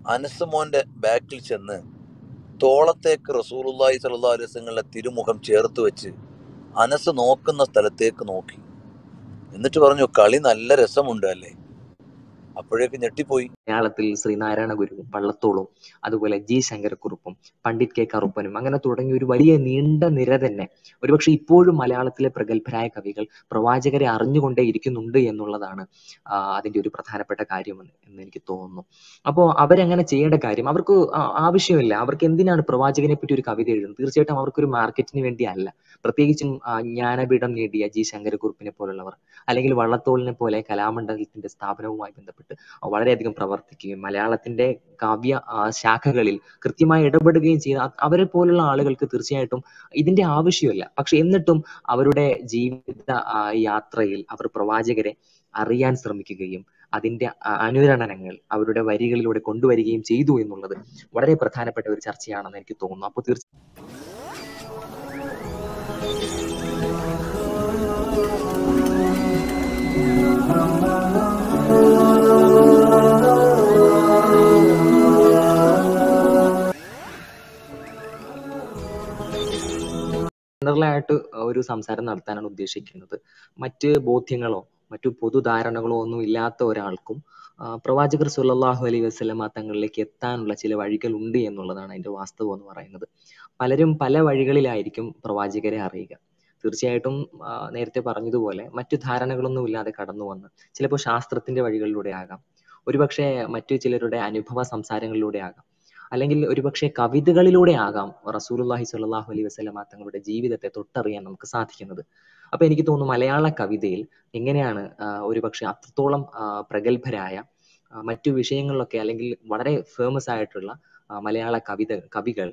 അനസ് മോന്റെ ബാക്കിൽ ചെന്ന് തോളത്തേക്ക് റസൂലുള്ളാഹി സ്വല്ലല്ലാഹു അലൈഹി വസല്ലമയുടെ തിരുമുഖം ചേർത്ത് വെച്ച് അനസ് നോക്കുന്ന സ്ഥലത്തേക്ക് നോക്കി എന്നിട്ട് പറഞ്ഞു കളി നല്ല രസമുണ്ട് അല്ലേ അപ്പോഴേക്ക് ഞെട്ടിപ്പോയി മലയാളത്തിൽ ശ്രീനാരായണ ഗുരുവും വള്ളത്തോളും അതുപോലെ ജി ശങ്കരക്കുറുപ്പും പണ്ഡിറ്റ് കെ കറുപ്പനും അങ്ങനെ തുടങ്ങി ഒരു വലിയ നീണ്ട നിര തന്നെ ഒരുപക്ഷെ ഇപ്പോഴും മലയാളത്തിലെ പ്രഗത്ഭരായ കവികൾ പ്രവാചകരെ അറിഞ്ഞുകൊണ്ടേ ഇരിക്കുന്നുണ്ട് എന്നുള്ളതാണ് ആ, അതിന്റെ ഒരു പ്രധാനപ്പെട്ട കാര്യം എന്ന് എന്ന് എനിക്ക് തോന്നുന്നു അപ്പോൾ അവരങ്ങനെ ചെയ്യേണ്ട കാര്യം അവർക്ക് ആ- ആവശ്യമില്ല അവർക്ക് എന്തിനാണ് പ്രവാചകനെ പറ്റി ഒരു കവിത എഴുതുന്നത് തീർച്ചയായിട്ടും അവർക്കൊരു മാർക്കറ്റിന് വേണ്ടി അല്ല പ്രത്യേകിച്ചും ആ, ജ്ഞാനപീഠം നേടിയ ജി ശങ്കരക്കുറുപ്പിനെ പോലുള്ളവർ അല്ലെങ്കിൽ വള്ളത്തോളിനെ പോലെ കലാമണ്ഡലത്തിന്റെ സ്ഥാപനവുമായി ബന്ധപ്പെട്ട് വളരെയധികം പ്രവർത്തിക്കുകയും മലയാളത്തിന്റെ കാവ്യ ആ, ശാഖകളിൽ കൃത്യമായി ഇടപെടുകയും ചെയ്ത അ- അവരെ പോലുള്ള ആളുകൾക്ക് തീർച്ചയായിട്ടും ഇതിന്റെ ആവശ്യമില്ല പക്ഷെ എന്നിട്ടും അവരുടെ ജീവിത ആ, യാത്രയിൽ അവർ പ്രവാചകരെ അറിയാൻ ശ്രമിക്കുകയും അതിന്റെ അ- അനുരണനങ്ങൾ അവരുടെ വരികളിലൂടെ കൊണ്ടുവരികയും ചെയ്തു എന്നുള്ളത് വളരെ പ്രധാനപ്പെട്ട ഒരു ചർച്ചയാണെന്ന് എനിക്ക് തോന്നുന്നു അപ്പോൾ തീർച്ചയായും ജനറലായിട്ട് ഒരു സംസാരം നടത്താനാണ് ഉദ്ദേശിക്കുന്നത് മറ്റ് ബോധ്യങ്ങളോ മറ്റു പൊതുധാരണകളോ ഒന്നും ഇല്ലാത്ത ഒരാൾക്കും ആ, പ്രവാചകർ സുല്ലല്ലാഹു അലൈഹി വസല്ലമ തങ്ങളിലേക്ക് എത്താനുള്ള ചില വഴികൾ ഉണ്ട് എന്നുള്ളതാണ് അതിന്റെ വാസ്തവം എന്ന് പറയുന്നത് പലരും പല വഴികളിലായിരിക്കും പ്രവാചകരെ അറിയുക തീർച്ചയായിട്ടും ആ, നേരത്തെ പറഞ്ഞതുപോലെ മറ്റു ധാരണകളൊന്നും ഇല്ലാതെ കടന്നു വന്ന് ചിലപ്പോൾ ശാസ്ത്രത്തിന്റെ വഴികളിലൂടെ ആകാം ഒരുപക്ഷെ മറ്റു ചിലരുടെ അനുഭവ സംസാരങ്ങളിലൂടെ ആകാം അല്ലെങ്കിൽ ഒരുപക്ഷെ കവിതകളിലൂടെ ആകാം റസൂലുള്ളാഹി സ്വല്ലല്ലാഹു അലൈഹി വസല്ലമ തങ്ങളുടെ ജീവിതത്തെ തൊട്ടറിയാൻ നമുക്ക് സാധിക്കുന്നത് അപ്പൊ എനിക്ക് തോന്നുന്നു മലയാള കവിതയിൽ എങ്ങനെയാണ് ആ, ഒരുപക്ഷെ അത്രത്തോളം ആ, പ്രഗത്ഭരായ ആ, മറ്റു വിഷയങ്ങളിലൊക്കെ അല്ലെങ്കിൽ വളരെ ഫേമസ് ആയിട്ടുള്ള ആ, മലയാള കവിത കവികൾ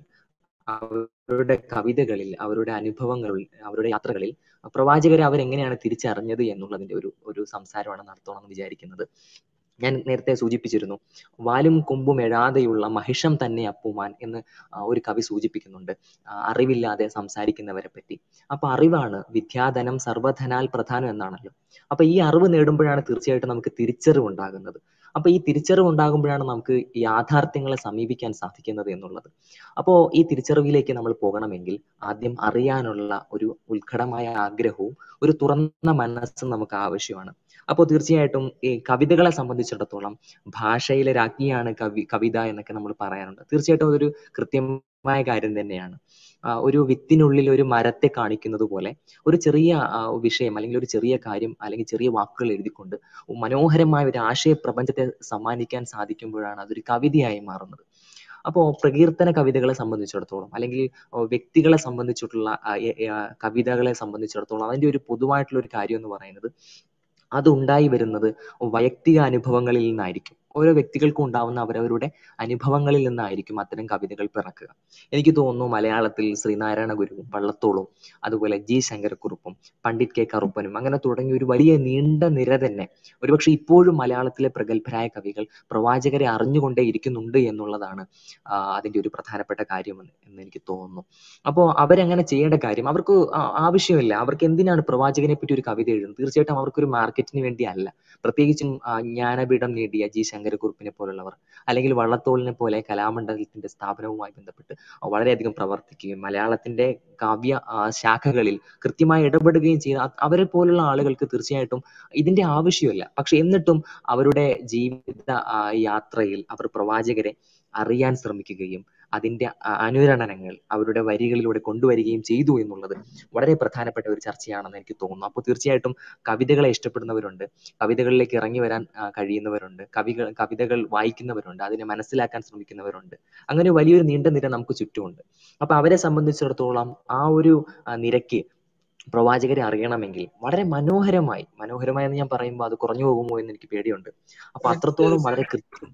അവരുടെ കവിതകളിൽ അവരുടെ അനുഭവങ്ങളിൽ അവരുടെ യാത്രകളിൽ പ്രവാചകരെ അവരെങ്ങനെയാണ് തിരിച്ചറിഞ്ഞത് എന്നുള്ളതിന്റെ ഒരു ഒരു സംസാരമാണ് നടത്തണമെന്ന് വിചാരിക്കുന്നത് ഞാൻ നേരത്തെ സൂചിപ്പിച്ചിരുന്നു വാലും കൊമ്പും എഴാതെയുള്ള മഹിഷം തന്നെ അപ്പുമാൻ എന്ന് ആ, ഒരു കവി സൂചിപ്പിക്കുന്നുണ്ട് ആ, അറിവില്ലാതെ സംസാരിക്കുന്നവരെ പറ്റി അപ്പൊ അറിവാണ് വിദ്യാധനം സർവധനാൽ പ്രധാനം എന്നാണല്ലോ അപ്പൊ ഈ അറിവ് നേടുമ്പോഴാണ് തീർച്ചയായിട്ടും നമുക്ക് തിരിച്ചറിവ് ഉണ്ടാകുന്നത് അപ്പൊ ഈ തിരിച്ചറിവ് ഉണ്ടാകുമ്പോഴാണ് നമുക്ക് യാഥാർത്ഥ്യങ്ങളെ സമീപിക്കാൻ സാധിക്കുന്നത് എന്നുള്ളത് അപ്പോ ഈ തിരിച്ചറിവിലേക്ക് നമ്മൾ പോകണമെങ്കിൽ ആദ്യം അറിയാനുള്ള ഒരു ഉത്കടമായ ആഗ്രഹവും ഒരു തുറന്ന മനസ്സും നമുക്ക് ആവശ്യമാണ് അപ്പോൾ തീർച്ചയായിട്ടും ഈ കവിതകളെ സംബന്ധിച്ചിടത്തോളം ഭാഷയിലെ രാജ്ഞിയാണ് കവി കവിത എന്നൊക്കെ നമ്മൾ പറയാറുണ്ട് തീർച്ചയായിട്ടും അതൊരു കൃത്യമായ കാര്യം തന്നെയാണ് ആ, ഒരു വിത്തിനുള്ളിൽ ഒരു മരത്തെ കാണിക്കുന്നത് പോലെ ഒരു ചെറിയ ആ, വിഷയം അല്ലെങ്കിൽ ഒരു ചെറിയ കാര്യം അല്ലെങ്കിൽ ചെറിയ വാക്കുകൾ എഴുതിക്കൊണ്ട് മനോഹരമായ ഒരു ആശയ പ്രപഞ്ചത്തെ സമ്മാനിക്കാൻ സാധിക്കുമ്പോഴാണ് അതൊരു കവിതയായി മാറുന്നത് അപ്പോൾ പ്രകീർത്തന കവിതകളെ സംബന്ധിച്ചിടത്തോളം അല്ലെങ്കിൽ ഓ, വ്യക്തികളെ സംബന്ധിച്ചിട്ടുള്ള ആ, എ- എ- ആ, കവിതകളെ സംബന്ധിച്ചിടത്തോളം അതിന്റെ ഒരു പൊതുവായിട്ടുള്ള ഒരു കാര്യം എന്ന് പറയുന്നത് അത് ഉണ്ടായി വരുന്നത് വൈയക്തിക അനുഭവങ്ങളിൽ നിന്നായിരിക്കും ഓരോ വ്യക്തികൾക്കും ഉണ്ടാവുന്ന അവരവരുടെ അനുഭവങ്ങളിൽ നിന്നായിരിക്കും അത്തരം കവിതകൾ പിറക്കുക എനിക്ക് തോന്നുന്നു മലയാളത്തിൽ ശ്രീനാരായണ ഗുരുവും വള്ളത്തോളും അതുപോലെ ജി ശങ്കരക്കുറുപ്പും പണ്ഡിറ്റ് കെ കറുപ്പനും അങ്ങനെ തുടങ്ങി ഒരു വലിയ നീണ്ട നിര തന്നെ ഒരുപക്ഷെ ഇപ്പോഴും മലയാളത്തിലെ പ്രഗത്ഭരായ കവികൾ പ്രവാചകരെ അറിഞ്ഞുകൊണ്ടേ ഇരിക്കുന്നുണ്ട് എന്നുള്ളതാണ് ആ, അതിന്റെ ഒരു പ്രധാനപ്പെട്ട കാര്യം എന്ന് എന്ന് എനിക്ക് തോന്നുന്നു അപ്പോൾ അവരങ്ങനെ ചെയ്യേണ്ട കാര്യം അവർക്ക് ആ- ആവശ്യമില്ല അവർക്ക് എന്തിനാണ് പ്രവാചകനെ പറ്റി ഒരു കവിത എഴുതുന്നത് തീർച്ചയായിട്ടും അവർക്കൊരു മാർക്കറ്റിന് വേണ്ടി അല്ല പ്രത്യേകിച്ചും ആ, ജ്ഞാനപീഠം നേടിയ ജി ശങ്കരക്കുറുപ്പിനെ പോലുള്ളവർ അല്ലെങ്കിൽ വള്ളത്തോളിനെ പോലെ കലാമണ്ഡലത്തിന്റെ സ്ഥാപനവുമായി ബന്ധപ്പെട്ട് വളരെയധികം പ്രവർത്തിക്കുകയും മലയാളത്തിന്റെ കാവ്യ ആ, ശാഖകളിൽ കൃത്യമായി ഇടപെടുകയും ചെയ്ത അ- അവരെ പോലുള്ള ആളുകൾക്ക് തീർച്ചയായിട്ടും ഇതിന്റെ ആവശ്യമില്ല പക്ഷെ എന്നിട്ടും അവരുടെ ജീവിത ആ, യാത്രയിൽ അവർ പ്രവാചകരെ അറിയാൻ ശ്രമിക്കുകയും അതിന്റെ അ- അനുരണനങ്ങൾ അവരുടെ വരികളിലൂടെ കൊണ്ടുവരികയും ചെയ്തു എന്നുള്ളത് വളരെ പ്രധാനപ്പെട്ട ഒരു ചർച്ചയാണെന്ന് എനിക്ക് തോന്നുന്നു അപ്പോൾ തീർച്ചയായിട്ടും കവിതകളെ ഇഷ്ടപ്പെടുന്നവരുണ്ട് കവിതകളിലേക്ക് ഇറങ്ങി വരാൻ ആ, കഴിയുന്നവരുണ്ട് കവികൾ കവിതകൾ വായിക്കുന്നവരുണ്ട് അതിനെ മനസ്സിലാക്കാൻ ശ്രമിക്കുന്നവരുണ്ട് അങ്ങനെ വലിയൊരു നീണ്ട നിര നമുക്ക് ചുറ്റുമുണ്ട് അപ്പൊ അവരെ സംബന്ധിച്ചിടത്തോളം ആ ഒരു ആ, നിരക്ക് പ്രവാചകരെ അറിയണമെങ്കിൽ വളരെ മനോഹരമായി മനോഹരമായി എന്ന് ഞാൻ പറയുമ്പോൾ അത് കുറഞ്ഞു പോകുമോ എന്ന് എനിക്ക് പേടിയുണ്ട് അപ്പൊ അത്രത്തോളം വളരെ കൃത്യം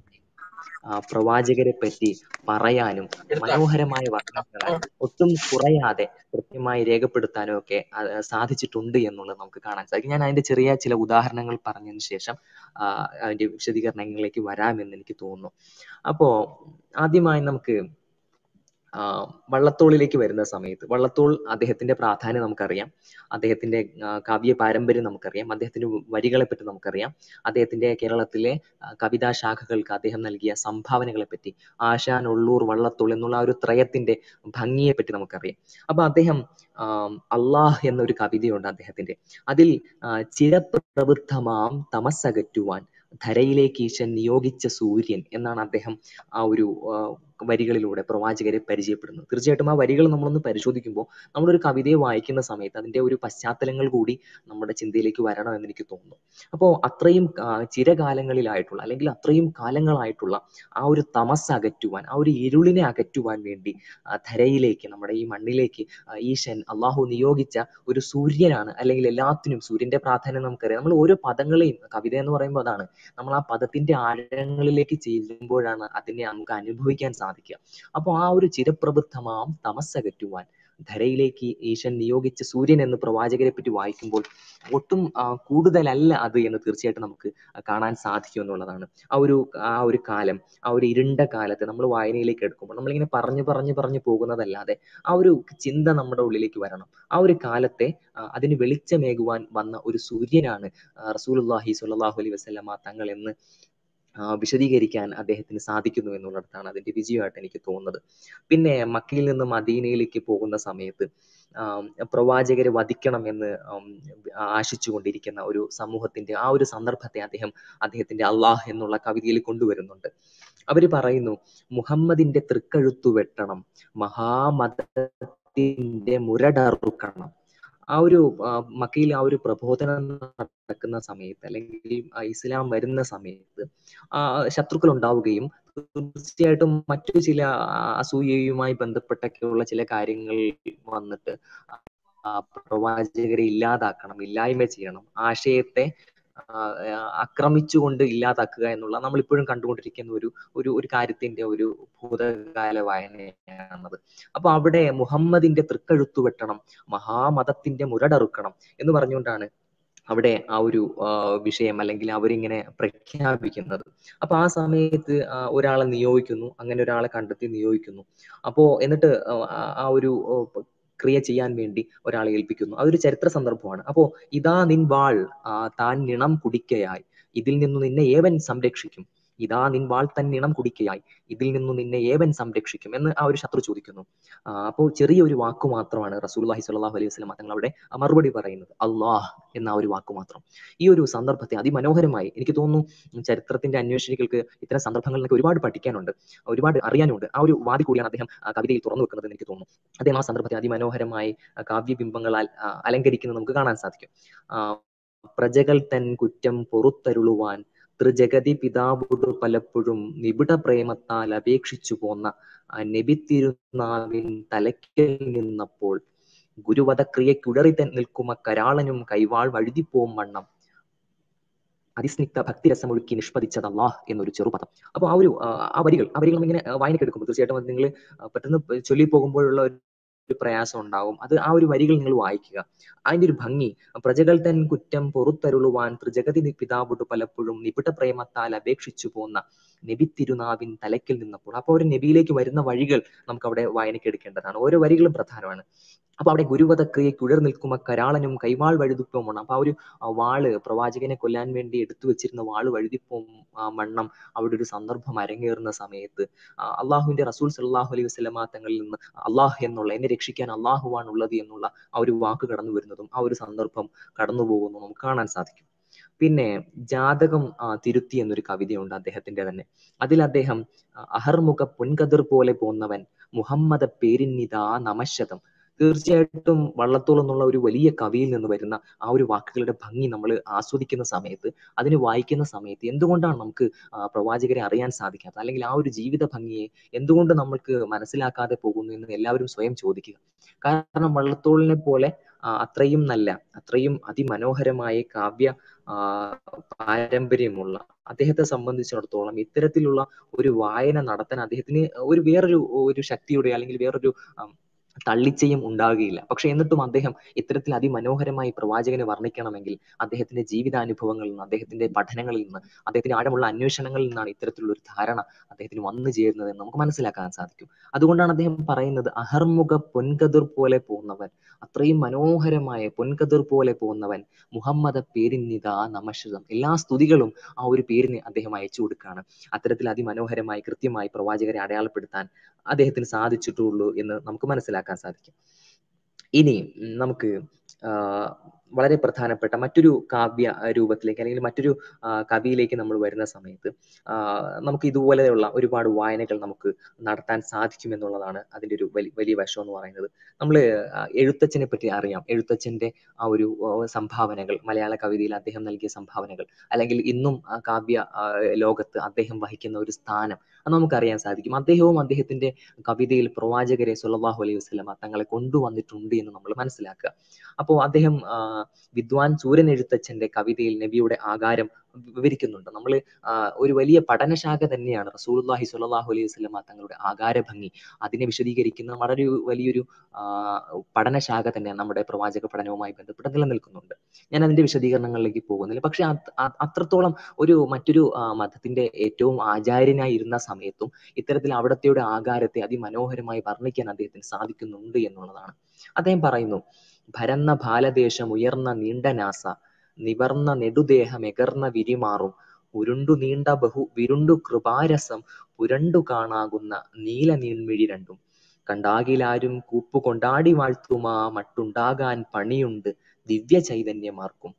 ആ, പ്രവാചകരെ പറ്റി പറയാനും മനോഹരമായ വർണ്ണങ്ങളാൽ ഒട്ടും കുറയാതെ കൃത്യമായി രേഖപ്പെടുത്താനും ഒക്കെ ആ, സാധിച്ചിട്ടുണ്ട് എന്നുള്ളത് നമുക്ക് കാണാൻ സാധിക്കും ഞാൻ അതിന്റെ ചെറിയ ചില ഉദാഹരണങ്ങൾ പറഞ്ഞതിന് ശേഷം ആ, അതിന്റെ വിശദീകരണങ്ങളിലേക്ക് വരാമെന്ന് എനിക്ക് തോന്നുന്നു അപ്പോ ആദ്യമായി നമുക്ക് ആ, വള്ളത്തോളിലേക്ക് വരുന്ന സമയത്ത് വള്ളത്തോൾ അദ്ദേഹത്തിന്റെ പ്രാധാന്യം നമുക്കറിയാം അദ്ദേഹത്തിന്റെ ആ, കാവ്യ പാരമ്പര്യം നമുക്കറിയാം അദ്ദേഹത്തിന്റെ വരികളെ പറ്റി നമുക്കറിയാം അദ്ദേഹത്തിന്റെ കേരളത്തിലെ ആ, കവിതാ ശാഖകൾക്ക് അദ്ദേഹം നൽകിയ സംഭാവനകളെ പറ്റി ആശാൻ ഉള്ളൂർ വള്ളത്തോൾ എന്നുള്ള ആ ഒരു ത്രയത്തിന്റെ ഭംഗിയെ പറ്റി നമുക്കറിയാം അപ്പൊ അദ്ദേഹം ആം, അള്ളാഹ് എന്നൊരു കവിതയുണ്ട് അദ്ദേഹത്തിന്റെ അതിൽ ആ, ചിരപ്രവൃദ്ധമാം തമസ്സകറ്റുവാൻ ധരയിലേക്ക് ഈശൻ നിയോഗിച്ച സൂര്യൻ എന്നാണ് അദ്ദേഹം ആ ഒരു ആ, വരികളിലൂടെ പ്രവാചകരെ പരിചയപ്പെടുന്നത് തീർച്ചയായിട്ടും ആ വരികൾ നമ്മളൊന്ന് പരിശോധിക്കുമ്പോൾ നമ്മളൊരു കവിതയെ വായിക്കുന്ന സമയത്ത് അതിന്റെ ഒരു പശ്ചാത്തലങ്ങൾ കൂടി നമ്മുടെ ചിന്തയിലേക്ക് വരണം എന്ന് എനിക്ക് തോന്നുന്നു അപ്പോൾ അത്രയും ആ, ചിരകാലങ്ങളിലായിട്ടുള്ള അല്ലെങ്കിൽ അത്രയും കാലങ്ങളായിട്ടുള്ള ആ ഒരു തമസ് അകറ്റുവാൻ ആ ഒരു ഇരുളിനെ അകറ്റുവാൻ വേണ്ടി ആ, ധരയിലേക്ക് നമ്മുടെ ഈ മണ്ണിലേക്ക് ആ, ഈശൻ അള്ളാഹു നിയോഗിച്ച ഒരു സൂര്യനാണ് അല്ലെങ്കിൽ എല്ലാത്തിനും സൂര്യന്റെ പ്രാധാന്യം നമുക്കറിയാം നമ്മൾ ഓരോ പദങ്ങളെയും കവിത എന്ന് പറയുമ്പോൾ അതാണ് നമ്മൾ ആ പദത്തിന്റെ ആഴങ്ങളിലേക്ക് ചെല്ലുമ്പോഴാണ് അതിനെ നമുക്ക് അനുഭവിക്കാൻ സാധിക്കുക അപ്പോൾ ആ ഒരു ചിരപ്രബുദ്ധമാം തമസ്സകറ്റുവാൻ ധരയിലേക്ക് ഈശൻ നിയോഗിച്ച സൂര്യൻ എന്ന് പ്രവാചകരെ പറ്റി വായിക്കുമ്പോൾ ഒട്ടും ആ, കൂടുതലല്ല അത് എന്ന് തീർച്ചയായിട്ടും നമുക്ക് കാണാൻ സാധിക്കും എന്നുള്ളതാണ് ആ ഒരു ആ ഒരു കാലം ആ ഒരു ഇരുണ്ട കാലത്ത് നമ്മൾ വായനയിലേക്ക് എടുക്കുമ്പോൾ നമ്മളിങ്ങനെ പറഞ്ഞു പറഞ്ഞു പറഞ്ഞു പോകുന്നതല്ലാതെ ആ ഒരു ചിന്ത നമ്മുടെ ഉള്ളിലേക്ക് വരണം ആ ഒരു കാലത്തെ ആ, അതിന് വെളിച്ചമേകുവാൻ വന്ന ഒരു സൂര്യനാണ് ആ, റസൂലുള്ളാഹി സ്വല്ലല്ലാഹു അലൈഹി വസല്ലമ തങ്ങൾ എന്ന് ആ, വിശദീകരിക്കാൻ അദ്ദേഹത്തിന് സാധിക്കുന്നു എന്നുള്ളിടത്താണ് അതിന്റെ വിജയമായിട്ട് എനിക്ക് തോന്നുന്നത് പിന്നെ മക്കയിൽ നിന്ന് മദീനയിലേക്ക് പോകുന്ന സമയത്ത് ആം, പ്രവാചകരെ വധിക്കണം എന്ന് ആം, ആശിച്ചുകൊണ്ടിരിക്കുന്ന ഒരു സമൂഹത്തിന്റെ ആ ഒരു സന്ദർഭത്തെ അദ്ദേഹം അദ്ദേഹത്തിന്റെ അള്ളാഹ് എന്നുള്ള കവിതയിൽ കൊണ്ടുവരുന്നുണ്ട് അവര് പറയുന്നു മുഹമ്മദിന്റെ തൃക്കഴുത്തു വെട്ടണം മഹാമതത്തിന്റെ മുരടറുക്കണം ആ ഒരു ആ, മക്കയിൽ ആ ഒരു പ്രബോധനം നടക്കുന്ന സമയത്ത് അല്ലെങ്കിൽ ആ ഇസ്ലാം വരുന്ന സമയത്ത് ആ ശത്രുക്കൾ ഉണ്ടാവുകയും തീർച്ചയായിട്ടും മറ്റു ചില ആ, അസൂയയുമായി ബന്ധപ്പെട്ടൊക്കെയുള്ള ചില കാര്യങ്ങൾ വന്നിട്ട് ആ പ്രവാചകരെ ഇല്ലാതാക്കണം ഇല്ലായ്മ ചെയ്യണം ആശയത്തെ ആ, ആക്രമിച്ചുകൊണ്ട് ഇല്ലാതാക്കുക എന്നുള്ള നമ്മൾ ഇപ്പോഴും കണ്ടുകൊണ്ടിരിക്കുന്ന ഒരു ഒരു ഒരു കാര്യത്തിന്റെ ഒരു ഭൂതകാല വായനയാണത് അപ്പൊ അവിടെ മുഹമ്മദിന്റെ തൃക്കഴുത്തു വെട്ടണം മഹാമതത്തിന്റെ മുരടറുക്കണം എന്ന് പറഞ്ഞുകൊണ്ടാണ് അവിടെ ആ ഒരു ആ, വിഷയം അല്ലെങ്കിൽ അവരിങ്ങനെ പ്രഖ്യാപിക്കുന്നത് അപ്പൊ ആ സമയത്ത് ആ, ഒരാളെ നിയോഗിക്കുന്നു അങ്ങനെ ഒരാളെ കണ്ടെത്തി നിയോഗിക്കുന്നു അപ്പോ എന്നിട്ട് ആ ആ ഒരു ഓ, പ- ക്രിയ ചെയ്യാൻ വേണ്ടി ഒരാളെ ഏൽപ്പിക്കുന്നു അതൊരു ചരിത്ര സന്ദർഭമാണ് അപ്പോ ഇതാ നിൻ വാൾ ആ, താൻ നിണം കുടിക്കയായി ഇതിൽ നിന്നു നിന്നെ ഏവൻ സംരക്ഷിക്കും ഇതാ നിൻ വാൾ തൻ നിണം കുടിക്കയായി ഇതിൽ നിന്നു നിന്നെ ഏവൻ സംരക്ഷിക്കും എന്ന് ആ ഒരു ശത്രു ചോദിക്കുന്നു ആ, അപ്പോൾ ചെറിയ ഒരു വാക്ക് മാത്രമാണ് റസൂലുള്ളാഹി സ്വല്ലല്ലാഹു അലൈഹി വസല്ലം തങ്ങൾ അവിടെ മറുപടി പറയുന്നത് അള്ളാഹ് എന്ന ആ ഒരു വാക്ക് മാത്രം ഈ ഒരു സന്ദർഭത്തെ അതിമനോഹരമായി എനിക്ക് തോന്നുന്നു ചരിത്രത്തിന്റെ അന്വേഷണികൾക്ക് ഇത്തരം സന്ദർഭങ്ങളിൽ നിന്നൊക്കെ ഒരുപാട് പഠിക്കാനുണ്ട് ഒരുപാട് അറിയാനുണ്ട് ആ ഒരു വാദി കൂടിയാണ് അദ്ദേഹം ആ, കവിതയിൽ തുറന്നു വെക്കുന്നത് എന്ന് എനിക്ക് തോന്നുന്നു അദ്ദേഹം ആ സന്ദർഭത്തെ അതിമനോഹരമായി ആ, കാവ്യബിംബങ്ങളാൽ ആ, അലങ്കരിക്കുന്നത് നമുക്ക് കാണാൻ സാധിക്കും ആ, പ്രജകൾ തൻ കുറ്റം പൊറുത്തരുളുവാൻ ത്രിജഗതി പിതാവുടു പലപ്പോഴും നിബിഡ പ്രേമത്താൽ അപേക്ഷിച്ചു പോന്ന ആ നബി തിരുനാവിൻ തലയ്ക്കൽ നിന്നപ്പോൾ ഗുരുവധക്രിയക്കുഴറി തൻ നിൽക്കുമ കരാളനും കൈവാൾ വഴുതിപ്പോവും വണ്ണം അതിസ്നിഗ്ധ ഭക്തിരസമൊഴുക്കി നിഷ്പതിച്ചത് അള്ളാഹ് എന്നൊരു ചെറുപദം അപ്പൊ ആ ഒരു ആ, ആ വരികൾ ആ വരികൾ ഇങ്ങനെ വായനയ്ക്ക് എടുക്കുമ്പോൾ തീർച്ചയായിട്ടും അത് നിങ്ങൾ പെട്ടെന്ന് ചൊല്ലി പോകുമ്പോഴുള്ള ഒരു ഒരു പ്രയാസം ഉണ്ടാവും അത് ആ ഒരു വരികൾ നിങ്ങൾ വായിക്കുക അതിന്റെ ഒരു ഭംഗി പ്രജകൾ തൻ കുറ്റം പൊറുത്തരുളുവാൻ ത്രിജഗതി നി- പിതാവുടു പലപ്പോഴും നിബിഡ പ്രേമത്താൽ അപേക്ഷിച്ചു പോന്ന നബി തിരുനാവിൻ തലയ്ക്കൽ നിന്നപ്പോൾ അപ്പൊ ഒരു നബിയിലേക്ക് വരുന്ന വഴികൾ നമുക്ക് അവിടെ വായനയ്ക്ക് എടുക്കേണ്ടതാണ് ഓരോ വരികളും പ്രധാനമാണ് അപ്പൊ അവിടെ ഗുരുവധക്രിയെ കുഴർ നിൽക്കുമ കരാളനും കൈവാൾ വഴുതിപ്പോമാണ് അപ്പൊ ആ ഒരു ആ വാള് പ്രവാചകനെ കൊല്ലാൻ വേണ്ടി എടുത്തു വെച്ചിരുന്ന വാള് വഴുതിപ്പോം ആ മണ്ണം അവിടെ ഒരു സന്ദർഭം അരങ്ങേറുന്ന സമയത്ത് ആ, അള്ളാഹുവിന്റെ റസൂൽ സല്ലാഹു അലൈഹി വസ്ലമാ തങ്ങളിൽ നിന്ന് അള്ളാഹ് എന്നുള്ള എന്നെ രക്ഷിക്കാൻ അള്ളാഹുവാണ് ഉള്ളത് എന്നുള്ള ആ ഒരു വാക്ക് കടന്നു വരുന്നതും ആ ഒരു സന്ദർഭം കടന്നു പോകുന്നതും നമുക്ക് കാണാൻ സാധിക്കും പിന്നെ ജാതകം ആ, തിരുത്തി എന്നൊരു കവിതയുണ്ട് അദ്ദേഹത്തിന്റെ തന്നെ അതിൽ അദ്ദേഹം ആ, അഹർമുഖ പൊൻകതിർ പോലെ പോന്നവൻ മുഹമ്മദ പേരിന്നിതാ നമശതം തീർച്ചയായിട്ടും വള്ളത്തോൾ എന്നുള്ള ഒരു വലിയ കവിയിൽ നിന്ന് വരുന്ന ആ ഒരു വാക്കുകളുടെ ഭംഗി നമ്മൾ ആസ്വദിക്കുന്ന സമയത്ത് അതിന് വായിക്കുന്ന സമയത്ത് എന്തുകൊണ്ടാണ് നമുക്ക് ആ, പ്രവാചകരെ അറിയാൻ സാധിക്കാത്തത് അല്ലെങ്കിൽ ആ ഒരു ജീവിത ഭംഗിയെ എന്തുകൊണ്ട് നമ്മൾക്ക് മനസ്സിലാക്കാതെ പോകുന്നു എന്ന് എല്ലാവരും സ്വയം ചോദിക്കുക കാരണം വള്ളത്തോളിനെ പോലെ ആ, അത്രയും നല്ല അത്രയും അതിമനോഹരമായ കാവ്യ ആ, പാരമ്പര്യമുള്ള അദ്ദേഹത്തെ സംബന്ധിച്ചിടത്തോളം ഇത്തരത്തിലുള്ള ഒരു വായന നടത്താൻ അദ്ദേഹത്തിന് ഒരു വേറൊരു ഒരു ശക്തിയുടെ അല്ലെങ്കിൽ വേറൊരു ആം, തള്ളിച്ചയും ഉണ്ടാവുകയില്ല പക്ഷെ എന്നിട്ടും അദ്ദേഹം ഇത്തരത്തിൽ അതിമനോഹരമായി പ്രവാചകനെ വർണ്ണിക്കണമെങ്കിൽ അദ്ദേഹത്തിന്റെ ജീവിതാനുഭവങ്ങളിൽ നിന്ന് അദ്ദേഹത്തിന്റെ പഠനങ്ങളിൽ നിന്ന് അദ്ദേഹത്തിന്റെ ആഴമുള്ള അന്വേഷണങ്ങളിൽ നിന്നാണ് ഇത്തരത്തിലുള്ള ഒരു ധാരണ അദ്ദേഹത്തിന് വന്നു ചേരുന്നത് എന്ന് നമുക്ക് മനസ്സിലാക്കാൻ സാധിക്കും അതുകൊണ്ടാണ് അദ്ദേഹം പറയുന്നത് അഹർമുഖ പൊൻകതിർ പോലെ പോകുന്നവൻ അത്രയും മനോഹരമായ പൊൻകതിർ പോലെ പോകുന്നവൻ മുഹമ്മദ പേരിന്നിതാ നമശ്രിതം എല്ലാ സ്തുതികളും ആ ഒരു പേരിന് അദ്ദേഹം അയച്ചു കൊടുക്കുകയാണ് അത്തരത്തിൽ അതിമനോഹരമായി കൃത്യമായി പ്രവാചകരെ അടയാളപ്പെടുത്താൻ അദ്ദേഹത്തിന് സാധിച്ചിട്ടുള്ളൂ എന്ന് നമുക്ക് മനസ്സിലാക്കാൻ സാധിക്കും ഇനി ഉം, നമുക്ക് ആഹ് വളരെ പ്രധാനപ്പെട്ട മറ്റൊരു കാവ്യ രൂപത്തിലേക്ക് അല്ലെങ്കിൽ മറ്റൊരു ആ, കവിയിലേക്ക് നമ്മൾ വരുന്ന സമയത്ത് ആഹ് നമുക്ക് ഇതുപോലെയുള്ള ഒരുപാട് വായനകൾ നമുക്ക് നടത്താൻ സാധിക്കും എന്നുള്ളതാണ് അതിന്റെ ഒരു വലി വലിയ വശം എന്ന് പറയുന്നത് നമ്മൾ എഴുത്തച്ഛനെ പറ്റി അറിയാം എഴുത്തച്ഛന്റെ ആ ഒരു ആ, സംഭാവനകൾ മലയാള കവിതയിൽ അദ്ദേഹം നൽകിയ സംഭാവനകൾ അല്ലെങ്കിൽ ഇന്നും ആ കാവ്യ ആ, ലോകത്ത് അദ്ദേഹം വഹിക്കുന്ന ഒരു സ്ഥാനം അത് നമുക്കറിയാൻ സാധിക്കും അദ്ദേഹവും അദ്ദേഹത്തിന്റെ കവിതയിൽ പ്രവാചകരെ സുല്ലല്ലാഹു അലൈഹി വസല്ലമ തങ്ങളെ കൊണ്ടുവന്നിട്ടുണ്ട് എന്ന് നമ്മൾ മനസ്സിലാക്കുക അപ്പോൾ അദ്ദേഹം ആ, വിദ്വാൻ സൂര്യൻ എഴുത്തച്ഛന്റെ കവിതയിൽ നബിയുടെ ആകാരം വിവരിക്കുന്നുണ്ട് നമ്മൾ ഒരു വലിയ പഠനശാഖ തന്നെയാണ് റസൂലുള്ളാഹി സ്വല്ലല്ലാഹു അലൈഹി വസല്ലമ തങ്ങളുടെ ആകാര ഭംഗി അതിനെ വിശദീകരിക്കുന്ന വളരെ ഒരു വലിയൊരു ആ, പഠനശാഖ തന്നെയാണ് നമ്മുടെ പ്രവാചക പഠനവുമായി ബന്ധപ്പെട്ട് നിലനിൽക്കുന്നുണ്ട് ഞാൻ അതിന്റെ വിശദീകരണങ്ങളിലേക്ക് പോകുന്നില്ല പക്ഷെ അത് അ- അത്രത്തോളം ഒരു മറ്റൊരു ആ, മതത്തിന്റെ ഏറ്റവും ആചാര്യനായി ഇരുന്ന സമയത്തും ഇത്തരത്തിൽ അവിടത്തെയുടെ ആകാരത്തെ അതിമനോഹരമായി വർണ്ണിക്കാൻ അദ്ദേഹത്തിന് സാധിക്കുന്നുണ്ട് എന്നുള്ളതാണ് അദ്ദേഹം പറയുന്നു ഭരന്ന ഭാലദേശം ഉയർന്ന നീണ്ട നാസ നിവർന്ന നെടുദേഹം എകർന്ന വിരിമാറും ഉരുണ്ടു നീണ്ട ബഹു വിരുണ്ടു കൃപാരസം പുരണ്ടു കാണാകുന്ന നീല നീൺമിഴി രണ്ടും കണ്ടാകിലാരും കൂപ്പു കൊണ്ടാടി വാഴ്ത്തുമാ മട്ടുണ്ടാകാൻ പണിയുണ്ട് ദിവ്യ ചൈതന്യമാർക്കും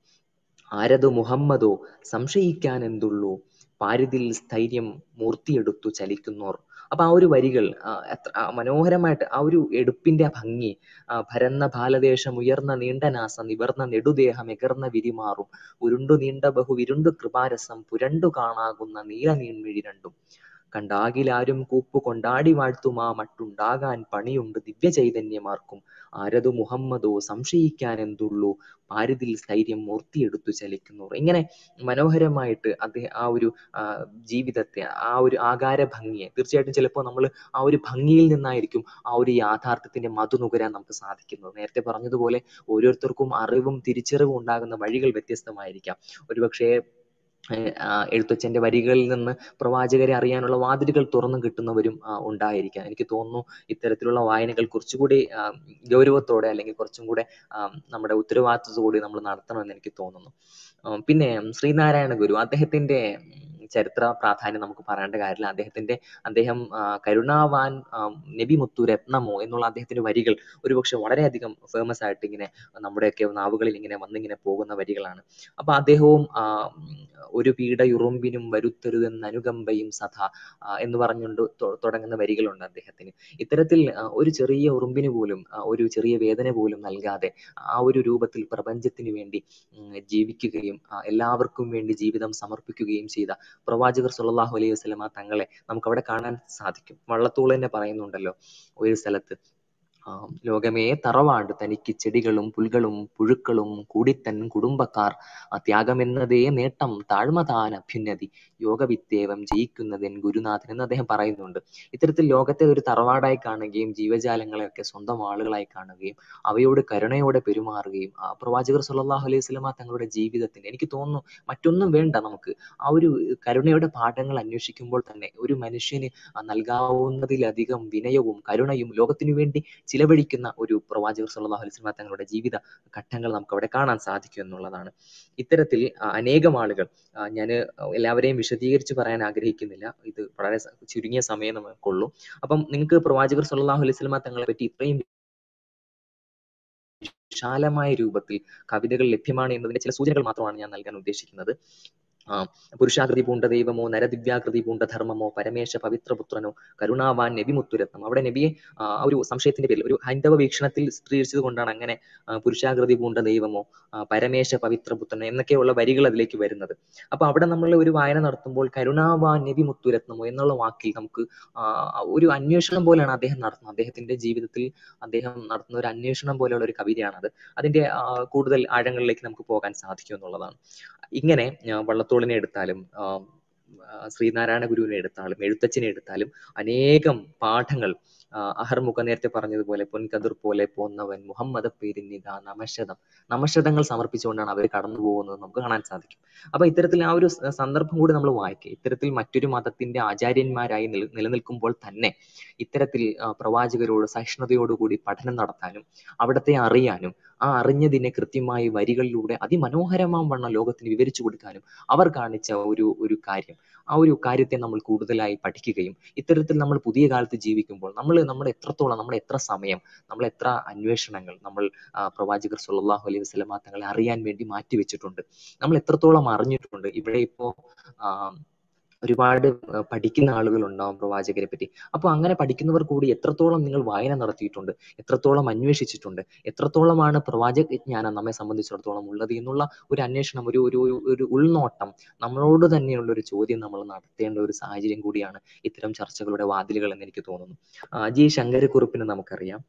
ആരതു മുഹമ്മദോ സംശയിക്കാൻ എന്തുള്ളൂ പാരിതിൽ സ്ഥൈര്യം മൂർത്തിയെടുത്തു ചലിക്കുന്നോർ അപ്പൊ ആ ഒരു വരികൾ ആ, എത്ര ആ മനോഹരമായിട്ട് ആ ഒരു എടുപ്പിന്റെ ഭംഗി ആ, ഭരന്ന ഭാലദേശം ഉയർന്ന നീണ്ട നാസ നിവർന്ന നെടുദേഹം എകർന്ന വിരിമാറും ഉരുണ്ടു നീണ്ട ബഹു വിരുണ്ടു കൃപാരസം പുരണ്ടു കാണാകുന്ന നീല നീൺമിഴി രണ്ടും കണ്ടാകിലാരും കൂപ്പു കൊണ്ടാടി വാഴ്ത്തുമാ മട്ടുണ്ടാകാൻ പണിയുണ്ട് ദിവ്യ ചൈതന്യമാർക്കും ആരതു മുഹമ്മദോ സംശയിക്കാൻ എന്തുള്ളൂ പാരിതിൽ സ്ഥൈര്യം മൂർത്തിയെടുത്തു ചലിക്കുന്നവർ ഇങ്ങനെ മനോഹരമായിട്ട് അദ്ദേഹം ആ ഒരു ആ, ജീവിതത്തെ ആ ഒരു ആകാര ഭംഗിയെ തീർച്ചയായിട്ടും ചിലപ്പോൾ നമ്മൾ ആ ഒരു ഭംഗിയിൽ നിന്നായിരിക്കും ആ ഒരു യാഥാർത്ഥ്യത്തിന്റെ മധു നുകരാൻ നമുക്ക് സാധിക്കുന്നത് നേരത്തെ പറഞ്ഞതുപോലെ ഓരോരുത്തർക്കും അറിവും തിരിച്ചറിവും ഉണ്ടാകുന്ന വഴികൾ വ്യത്യസ്തമായിരിക്കാം ഒരുപക്ഷെ ഏഹ് ആ എഴുത്തച്ഛന്റെ വരികളിൽ നിന്ന് പ്രവാചകരെ അറിയാനുള്ള വാതിലുകൾ തുറന്നു കിട്ടുന്നവരും ആ, ഉണ്ടായിരിക്കാം എനിക്ക് തോന്നുന്നു ഇത്തരത്തിലുള്ള വായനകൾ കുറച്ചുകൂടി ആ, ഗൗരവത്തോടെ അല്ലെങ്കിൽ കുറച്ചും കൂടെ ആ, നമ്മുടെ ഉത്തരവാദിത്വത്തോടെ നമ്മൾ നടത്തണമെന്ന് എനിക്ക് തോന്നുന്നു ആ, പിന്നെ ശ്രീനാരായണ ഗുരു അദ്ദേഹത്തിന്റെ ഉം, ചരിത്ര പ്രാധാന്യം നമുക്ക് പറയേണ്ട കാര്യമില്ല അദ്ദേഹത്തിന്റെ അദ്ദേഹം ആ, കരുണാവാൻ ആ, നബി മുത്തു രത്നമോ എന്നുള്ള അദ്ദേഹത്തിന്റെ വരികൾ ഒരുപക്ഷെ വളരെയധികം ഫേമസ് ആയിട്ട് ഇങ്ങനെ നമ്മുടെയൊക്കെ നാവുകളിൽ ഇങ്ങനെ വന്നിങ്ങനെ പോകുന്ന വരികളാണ് അപ്പൊ അദ്ദേഹവും ആ, ഉം, ഒരു പീഡയുറുമ്പിനും വരുത്തരുതെന്ന് അനുകമ്പയും സദാ ആ, എന്ന് പറഞ്ഞുകൊണ്ട് തൊ- തുടങ്ങുന്ന വരികളുണ്ട് അദ്ദേഹത്തിന് ഇത്തരത്തിൽ ആ, ഒരു ചെറിയ ഉറുമ്പിന് പോലും ആ, ഒരു ചെറിയ വേദന പോലും നൽകാതെ ആ ഒരു രൂപത്തിൽ പ്രപഞ്ചത്തിന് വേണ്ടി ഉം, ജീവിക്കുകയും ആ, എല്ലാവർക്കും വേണ്ടി ജീവിതം സമർപ്പിക്കുകയും ചെയ്ത പ്രവാചകർ സല്ലല്ലാഹു അലൈഹി വസല്ലമ തങ്ങളെ നമുക്ക് അവിടെ കാണാൻ സാധിക്കും വള്ളത്തോൾ തന്നെ പറയുന്നുണ്ടല്ലോ ഒരു സ്ഥലത്ത് ആ, ലോകമേ തറവാട് തനിക്ക് ചെടികളും പുൽകളും പുഴുക്കളും കൂടിത്തൻ കുടുംബക്കാർ ആ ത്യാഗമെന്നതേ നേട്ടം താഴ്മതാൻ അഭ്യുന്നതി യോഗവിത്തേവം ജയിക്കുന്നതൻ ഗുരുനാഥൻ എന്ന് അദ്ദേഹം പറയുന്നുണ്ട് ഇത്തരത്തിൽ ലോകത്തെ ഒരു തറവാടായി കാണുകയും ജീവജാലങ്ങളെയൊക്കെ സ്വന്തം ആളുകളായി കാണുകയും അവയോട് കരുണയോടെ പെരുമാറുകയും ആ പ്രവാചകർ സല്ലല്ലാഹു അലൈഹി വസല്ലമ തങ്ങളുടെ ജീവിതത്തിന്റെ എനിക്ക് തോന്നുന്നു മറ്റൊന്നും വേണ്ട നമുക്ക് ആ ഒരു കരുണയുടെ പാഠങ്ങൾ അന്വേഷിക്കുമ്പോൾ തന്നെ ഒരു മനുഷ്യന് ആ നൽകാവുന്നതിലധികം വിനയവും കരുണയും ലോകത്തിനു വേണ്ടി ചിലവഴിക്കുന്ന ഒരു പ്രവാചകർ സല്ലല്ലാഹു അലൈഹി വസല്ലമ തങ്ങളുടെ ജീവിത ഘട്ടങ്ങൾ നമുക്ക് അവിടെ കാണാൻ സാധിക്കും എന്നുള്ളതാണ് ഇത്തരത്തിൽ ആ, അനേകം ആളുകൾ ഞാൻ എല്ലാവരെയും വിശദീകരിച്ച് പറയാൻ ആഗ്രഹിക്കുന്നില്ല ഇത് വളരെ സ- ചുരുങ്ങിയ സമയം നമുക്കുള്ളൂ അപ്പം നിങ്ങൾക്ക് പ്രവാചകർ സല്ലല്ലാഹു അലൈഹി വസല്ലമ തങ്ങളെ പറ്റി ഇത്രയും വിശാലമായ രൂപത്തിൽ കവിതകൾ ലഭ്യമാണ് എന്നതിന്റെ ചില സൂചനകൾ മാത്രമാണ് ഞാൻ നൽകാൻ ഉദ്ദേശിക്കുന്നത് ആ പുരുഷാകൃതി പൂണ്ട ദൈവമോ നരദിവ്യാകൃതി പൂണ്ട ധർമ്മമോ പരമേശ പവിത്രപുത്രനോ കരുണാവാൻ നബി മുത്തുരത്നം അവിടെ നബിയെ ആ ആ ഒരു സംശയത്തിന്റെ പേരിൽ ഒരു ഹൈന്ദവ വീക്ഷണത്തിൽ ചിത്രീകരിച്ചത് കൊണ്ടാണ് അങ്ങനെ ആ, പുരുഷാകൃതി പൂണ്ട ദൈവമോ ആ, പരമേശ പവിത്രപുത്രനോ എന്നൊക്കെയുള്ള വരികൾ അതിലേക്ക് വരുന്നത് അപ്പൊ അവിടെ നമ്മൾ ഒരു വായന നടത്തുമ്പോൾ കരുണാവാൻ നബി മുത്തുരത്നമോ എന്നുള്ള വാക്കിൽ നമുക്ക് ആ, ഒരു അന്വേഷണം പോലെയാണ് അദ്ദേഹം നടത്തുന്നത് അദ്ദേഹത്തിന്റെ ജീവിതത്തിൽ അദ്ദേഹം നടത്തുന്ന ഒരു അന്വേഷണം പോലെയുള്ള ഒരു കവിതയാണത് അതിന്റെ ആ, കൂടുതൽ ആഴങ്ങളിലേക്ക് നമുക്ക് പോകാൻ സാധിക്കും എന്നുള്ളതാണ് ഇങ്ങനെ ആ, വള്ളത്തോളിനെ എടുത്താലും ആ, ആ, ശ്രീനാരായണ ഗുരുവിനെ എടുത്താലും എഴുത്തച്ഛനെ എടുത്താലും അനേകം പാഠങ്ങൾ ആ, അഹർമുഖ നേരത്തെ പറഞ്ഞതുപോലെ പൊൻകതിർ പോലെ പോന്നവൻ മുഹമ്മദ് പേരിനിതാ നമശതം നമശതങ്ങൾ സമർപ്പിച്ചുകൊണ്ടാണ് അവർ കടന്നു പോകുന്നത് നമുക്ക് കാണാൻ സാധിക്കും അപ്പൊ ഇത്തരത്തിൽ ആ ഒരു സ- സന്ദർഭം കൂടി നമ്മൾ വായിക്കുക ഇത്തരത്തിൽ മറ്റൊരു മതത്തിന്റെ ആചാര്യന്മാരായി നില നിലനിൽക്കുമ്പോൾ തന്നെ ഇത്തരത്തിൽ ആ, പ്രവാചകരോട് സഹിഷ്ണുതയോടുകൂടി പഠനം നടത്താനും അവിടത്തെ അറിയാനും ആ അറിഞ്ഞതിനെ കൃത്യമായി വരികളിലൂടെ അതിമനോഹരമാം വണ്ണം ലോകത്തിന് വിവരിച്ചു കൊടുക്കാനും അവർ കാണിച്ച ഒരു ഒരു കാര്യം ആ ഒരു കാര്യത്തെ നമ്മൾ കൂടുതലായി പഠിക്കുകയും ഇത്തരത്തിൽ നമ്മൾ പുതിയ കാലത്ത് ജീവിക്കുമ്പോൾ നമ്മൾ നമ്മൾ എത്രത്തോളം നമ്മൾ എത്ര സമയം നമ്മൾ എത്ര അന്വേഷണങ്ങൾ നമ്മൾ ആ, പ്രവാചകർ സല്ലല്ലാഹു അലൈഹി വസല്ലമ തങ്ങളെ അറിയാൻ വേണ്ടി മാറ്റിവെച്ചിട്ടുണ്ട് നമ്മൾ എത്രത്തോളം അറിഞ്ഞിട്ടുണ്ട് ഇവിടെ ഇപ്പോ ആ, ഒരുപാട് ആ, പഠിക്കുന്ന ആളുകൾ ഉണ്ടാവും പ്രവാചകരെ പറ്റി അപ്പൊ അങ്ങനെ പഠിക്കുന്നവർ കൂടി എത്രത്തോളം നിങ്ങൾ വായന നടത്തിയിട്ടുണ്ട് എത്രത്തോളം അന്വേഷിച്ചിട്ടുണ്ട് എത്രത്തോളമാണ് പ്രവാചക ജ്ഞാനം നമ്മെ സംബന്ധിച്ചിടത്തോളം ഉള്ളത് എന്നുള്ള ഒരു അന്വേഷണം ഒരു ഒരു ഒരു- ഒരു ഉൾനോട്ടം നമ്മളോട് തന്നെയുള്ള ഒരു ചോദ്യം നമ്മൾ നടത്തേണ്ട ഒരു സാഹചര്യം കൂടിയാണ് ഇത്തരം ചർച്ചകളുടെ വാതിലുകൾ എന്ന് എനിക്ക് തോന്നുന്നു ആ, ജി ശങ്കരക്കുറുപ്പിനെ നമുക്കറിയാം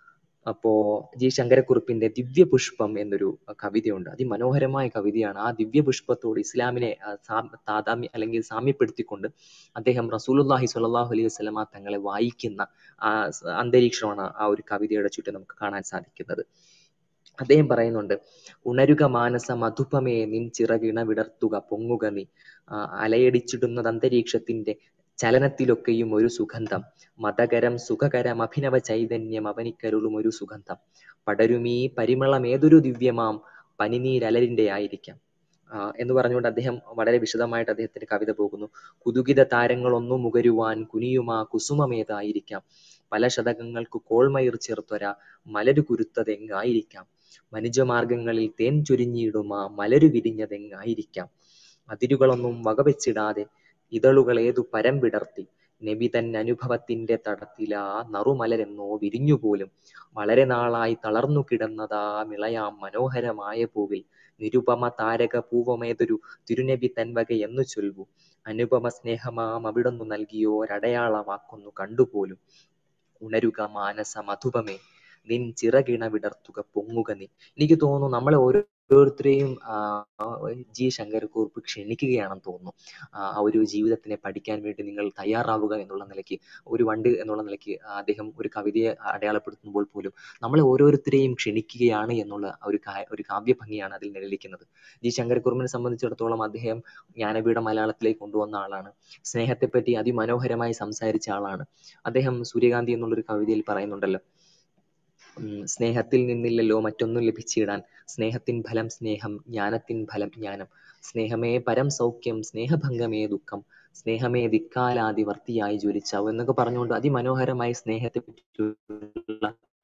അപ്പോ ജി ശങ്കരക്കുറുപ്പിന്റെ ദിവ്യപുഷ്പം എന്നൊരു കവിതയുണ്ട് അതിമനോഹരമായ കവിതയാണ് ആ ദിവ്യപുഷ്പത്തോട് ഇസ്ലാമിനെ ആ, സാ- താതാമ്യ അല്ലെങ്കിൽ സാമ്യപ്പെടുത്തിക്കൊണ്ട് അദ്ദേഹം റസൂലുള്ളാഹി സ്വല്ലല്ലാഹു അലൈഹി വസല്ലമ തങ്ങളെ വായിക്കുന്ന ആ സ- അന്തരീക്ഷമാണ് ആ ഒരു കവിതയുടെ ചുറ്റും നമുക്ക് കാണാൻ സാധിക്കുന്നത് അദ്ദേഹം പറയുന്നുണ്ട് ഉണരുക മാനസ മധുപമേ നിൻ ചിറകിണ വിടർത്തുക പൊങ്ങുക നീ ആ, അലയടിച്ചിടുന്നത് അന്തരീക്ഷത്തിന്റെ ചലനത്തിലൊക്കെയും ഒരു സുഗന്ധം മതകരം സുഖകരം അഭിനവ ചൈതന്യം അവനിക്കരുളും ഒരു സുഗന്ധം പടരുമീ പരിമളം ഏതൊരു ദിവ്യമാം പനിനീരലരിന്റെ ആയിരിക്കാം ആ, എന്ന് പറഞ്ഞുകൊണ്ട് അദ്ദേഹം വളരെ വിശദമായിട്ട് അദ്ദേഹത്തിന്റെ കവിത പോകുന്നു കുതുകിത താരങ്ങളൊന്നു മുകരുവാൻ കുനിയുമാ കുസുമമേതായിരിക്കാം പല ശതകങ്ങൾക്ക് കോൾമയിർ ചേർത്തൊര മലരു കുരുത്തതെങ്ങായിരിക്കാം മനുജമാർഗങ്ങളിൽ തേൻ ചൊരിഞ്ഞിടുമാ മലരു വിരിഞ്ഞതെങ്ങായിരിക്കാം അതിരുകളൊന്നും വകവെച്ചിടാതെ ഇതളുകൾ ഏതു പരം വിടർത്തി നബി തൻ അനുഭവത്തിന്റെ തടത്തിലാ നറുമലരെന്നോ വിരിഞ്ഞുപോലും വളരെ നാളായി തളർന്നു കിടന്നതാ മിളയാം മനോഹരമായ പൂവിൽ നിരുപമ താരക പൂവമേതൊരു തിരുനബി തൻവക എന്നു ചൊൽവു അനുപമ സ്നേഹമാം അവിടൊന്നു നൽകിയോരടയാളമാക്കുന്നു കണ്ടുപോലും ഉണരുക മാനസ മധുപമേ നിൻ ചിറകിണ വിടർത്തുക പൊങ്ങുക നീ എനിക്ക് തോന്നുന്നു നമ്മളെ ഓരോരുത്തരെയും ആ, ജി ശങ്കരക്കുറുപ്പ് ക്ഷണിക്കുകയാണെന്ന് തോന്നുന്നു ആ ആ ഒരു ജീവിതത്തിനെ പഠിക്കാൻ വേണ്ടി നിങ്ങൾ തയ്യാറാവുക എന്നുള്ള നിലയ്ക്ക് ഒരു വണ്ട് എന്നുള്ള നിലയ്ക്ക് അദ്ദേഹം ഒരു കവിതയെ അടയാളപ്പെടുത്തുമ്പോൾ പോലും നമ്മളെ ഓരോരുത്തരെയും ക്ഷണിക്കുകയാണ് എന്നുള്ള ഒരു കാ- ഒരു കാവ്യഭംഗിയാണ് അതിൽ നിഴലിക്കുന്നത് ജി ശങ്കരക്കുറുപ്പിനെ സംബന്ധിച്ചിടത്തോളം അദ്ദേഹം ജ്ഞാനപീഠ മലയാളത്തിലേക്ക് കൊണ്ടുവന്ന ആളാണ് സ്നേഹത്തെപ്പറ്റി അതിമനോഹരമായി സംസാരിച്ച ആളാണ് അദ്ദേഹം സൂര്യകാന്തി എന്നുള്ളൊരു കവിതയിൽ പറയുന്നുണ്ടല്ലോ ഉം, സ്നേഹത്തിൽ നിന്നില്ലല്ലോ മറ്റൊന്നും ലഭിച്ചിടാൻ സ്നേഹത്തിൻ ഫലം സ്നേഹം ജ്ഞാനത്തിൻ ഫലം ജ്ഞാനം സ്നേഹമേ പരം സൗഖ്യം സ്നേഹഭംഗമേ ദുഃഖം സ്നേഹമേ ദിക്കാലാതി വർത്തിയായി ജ്വലിച്ചാവ് എന്നൊക്കെ പറഞ്ഞുകൊണ്ട് അതിമനോഹരമായി സ്നേഹത്തെ പറ്റിയുള്ള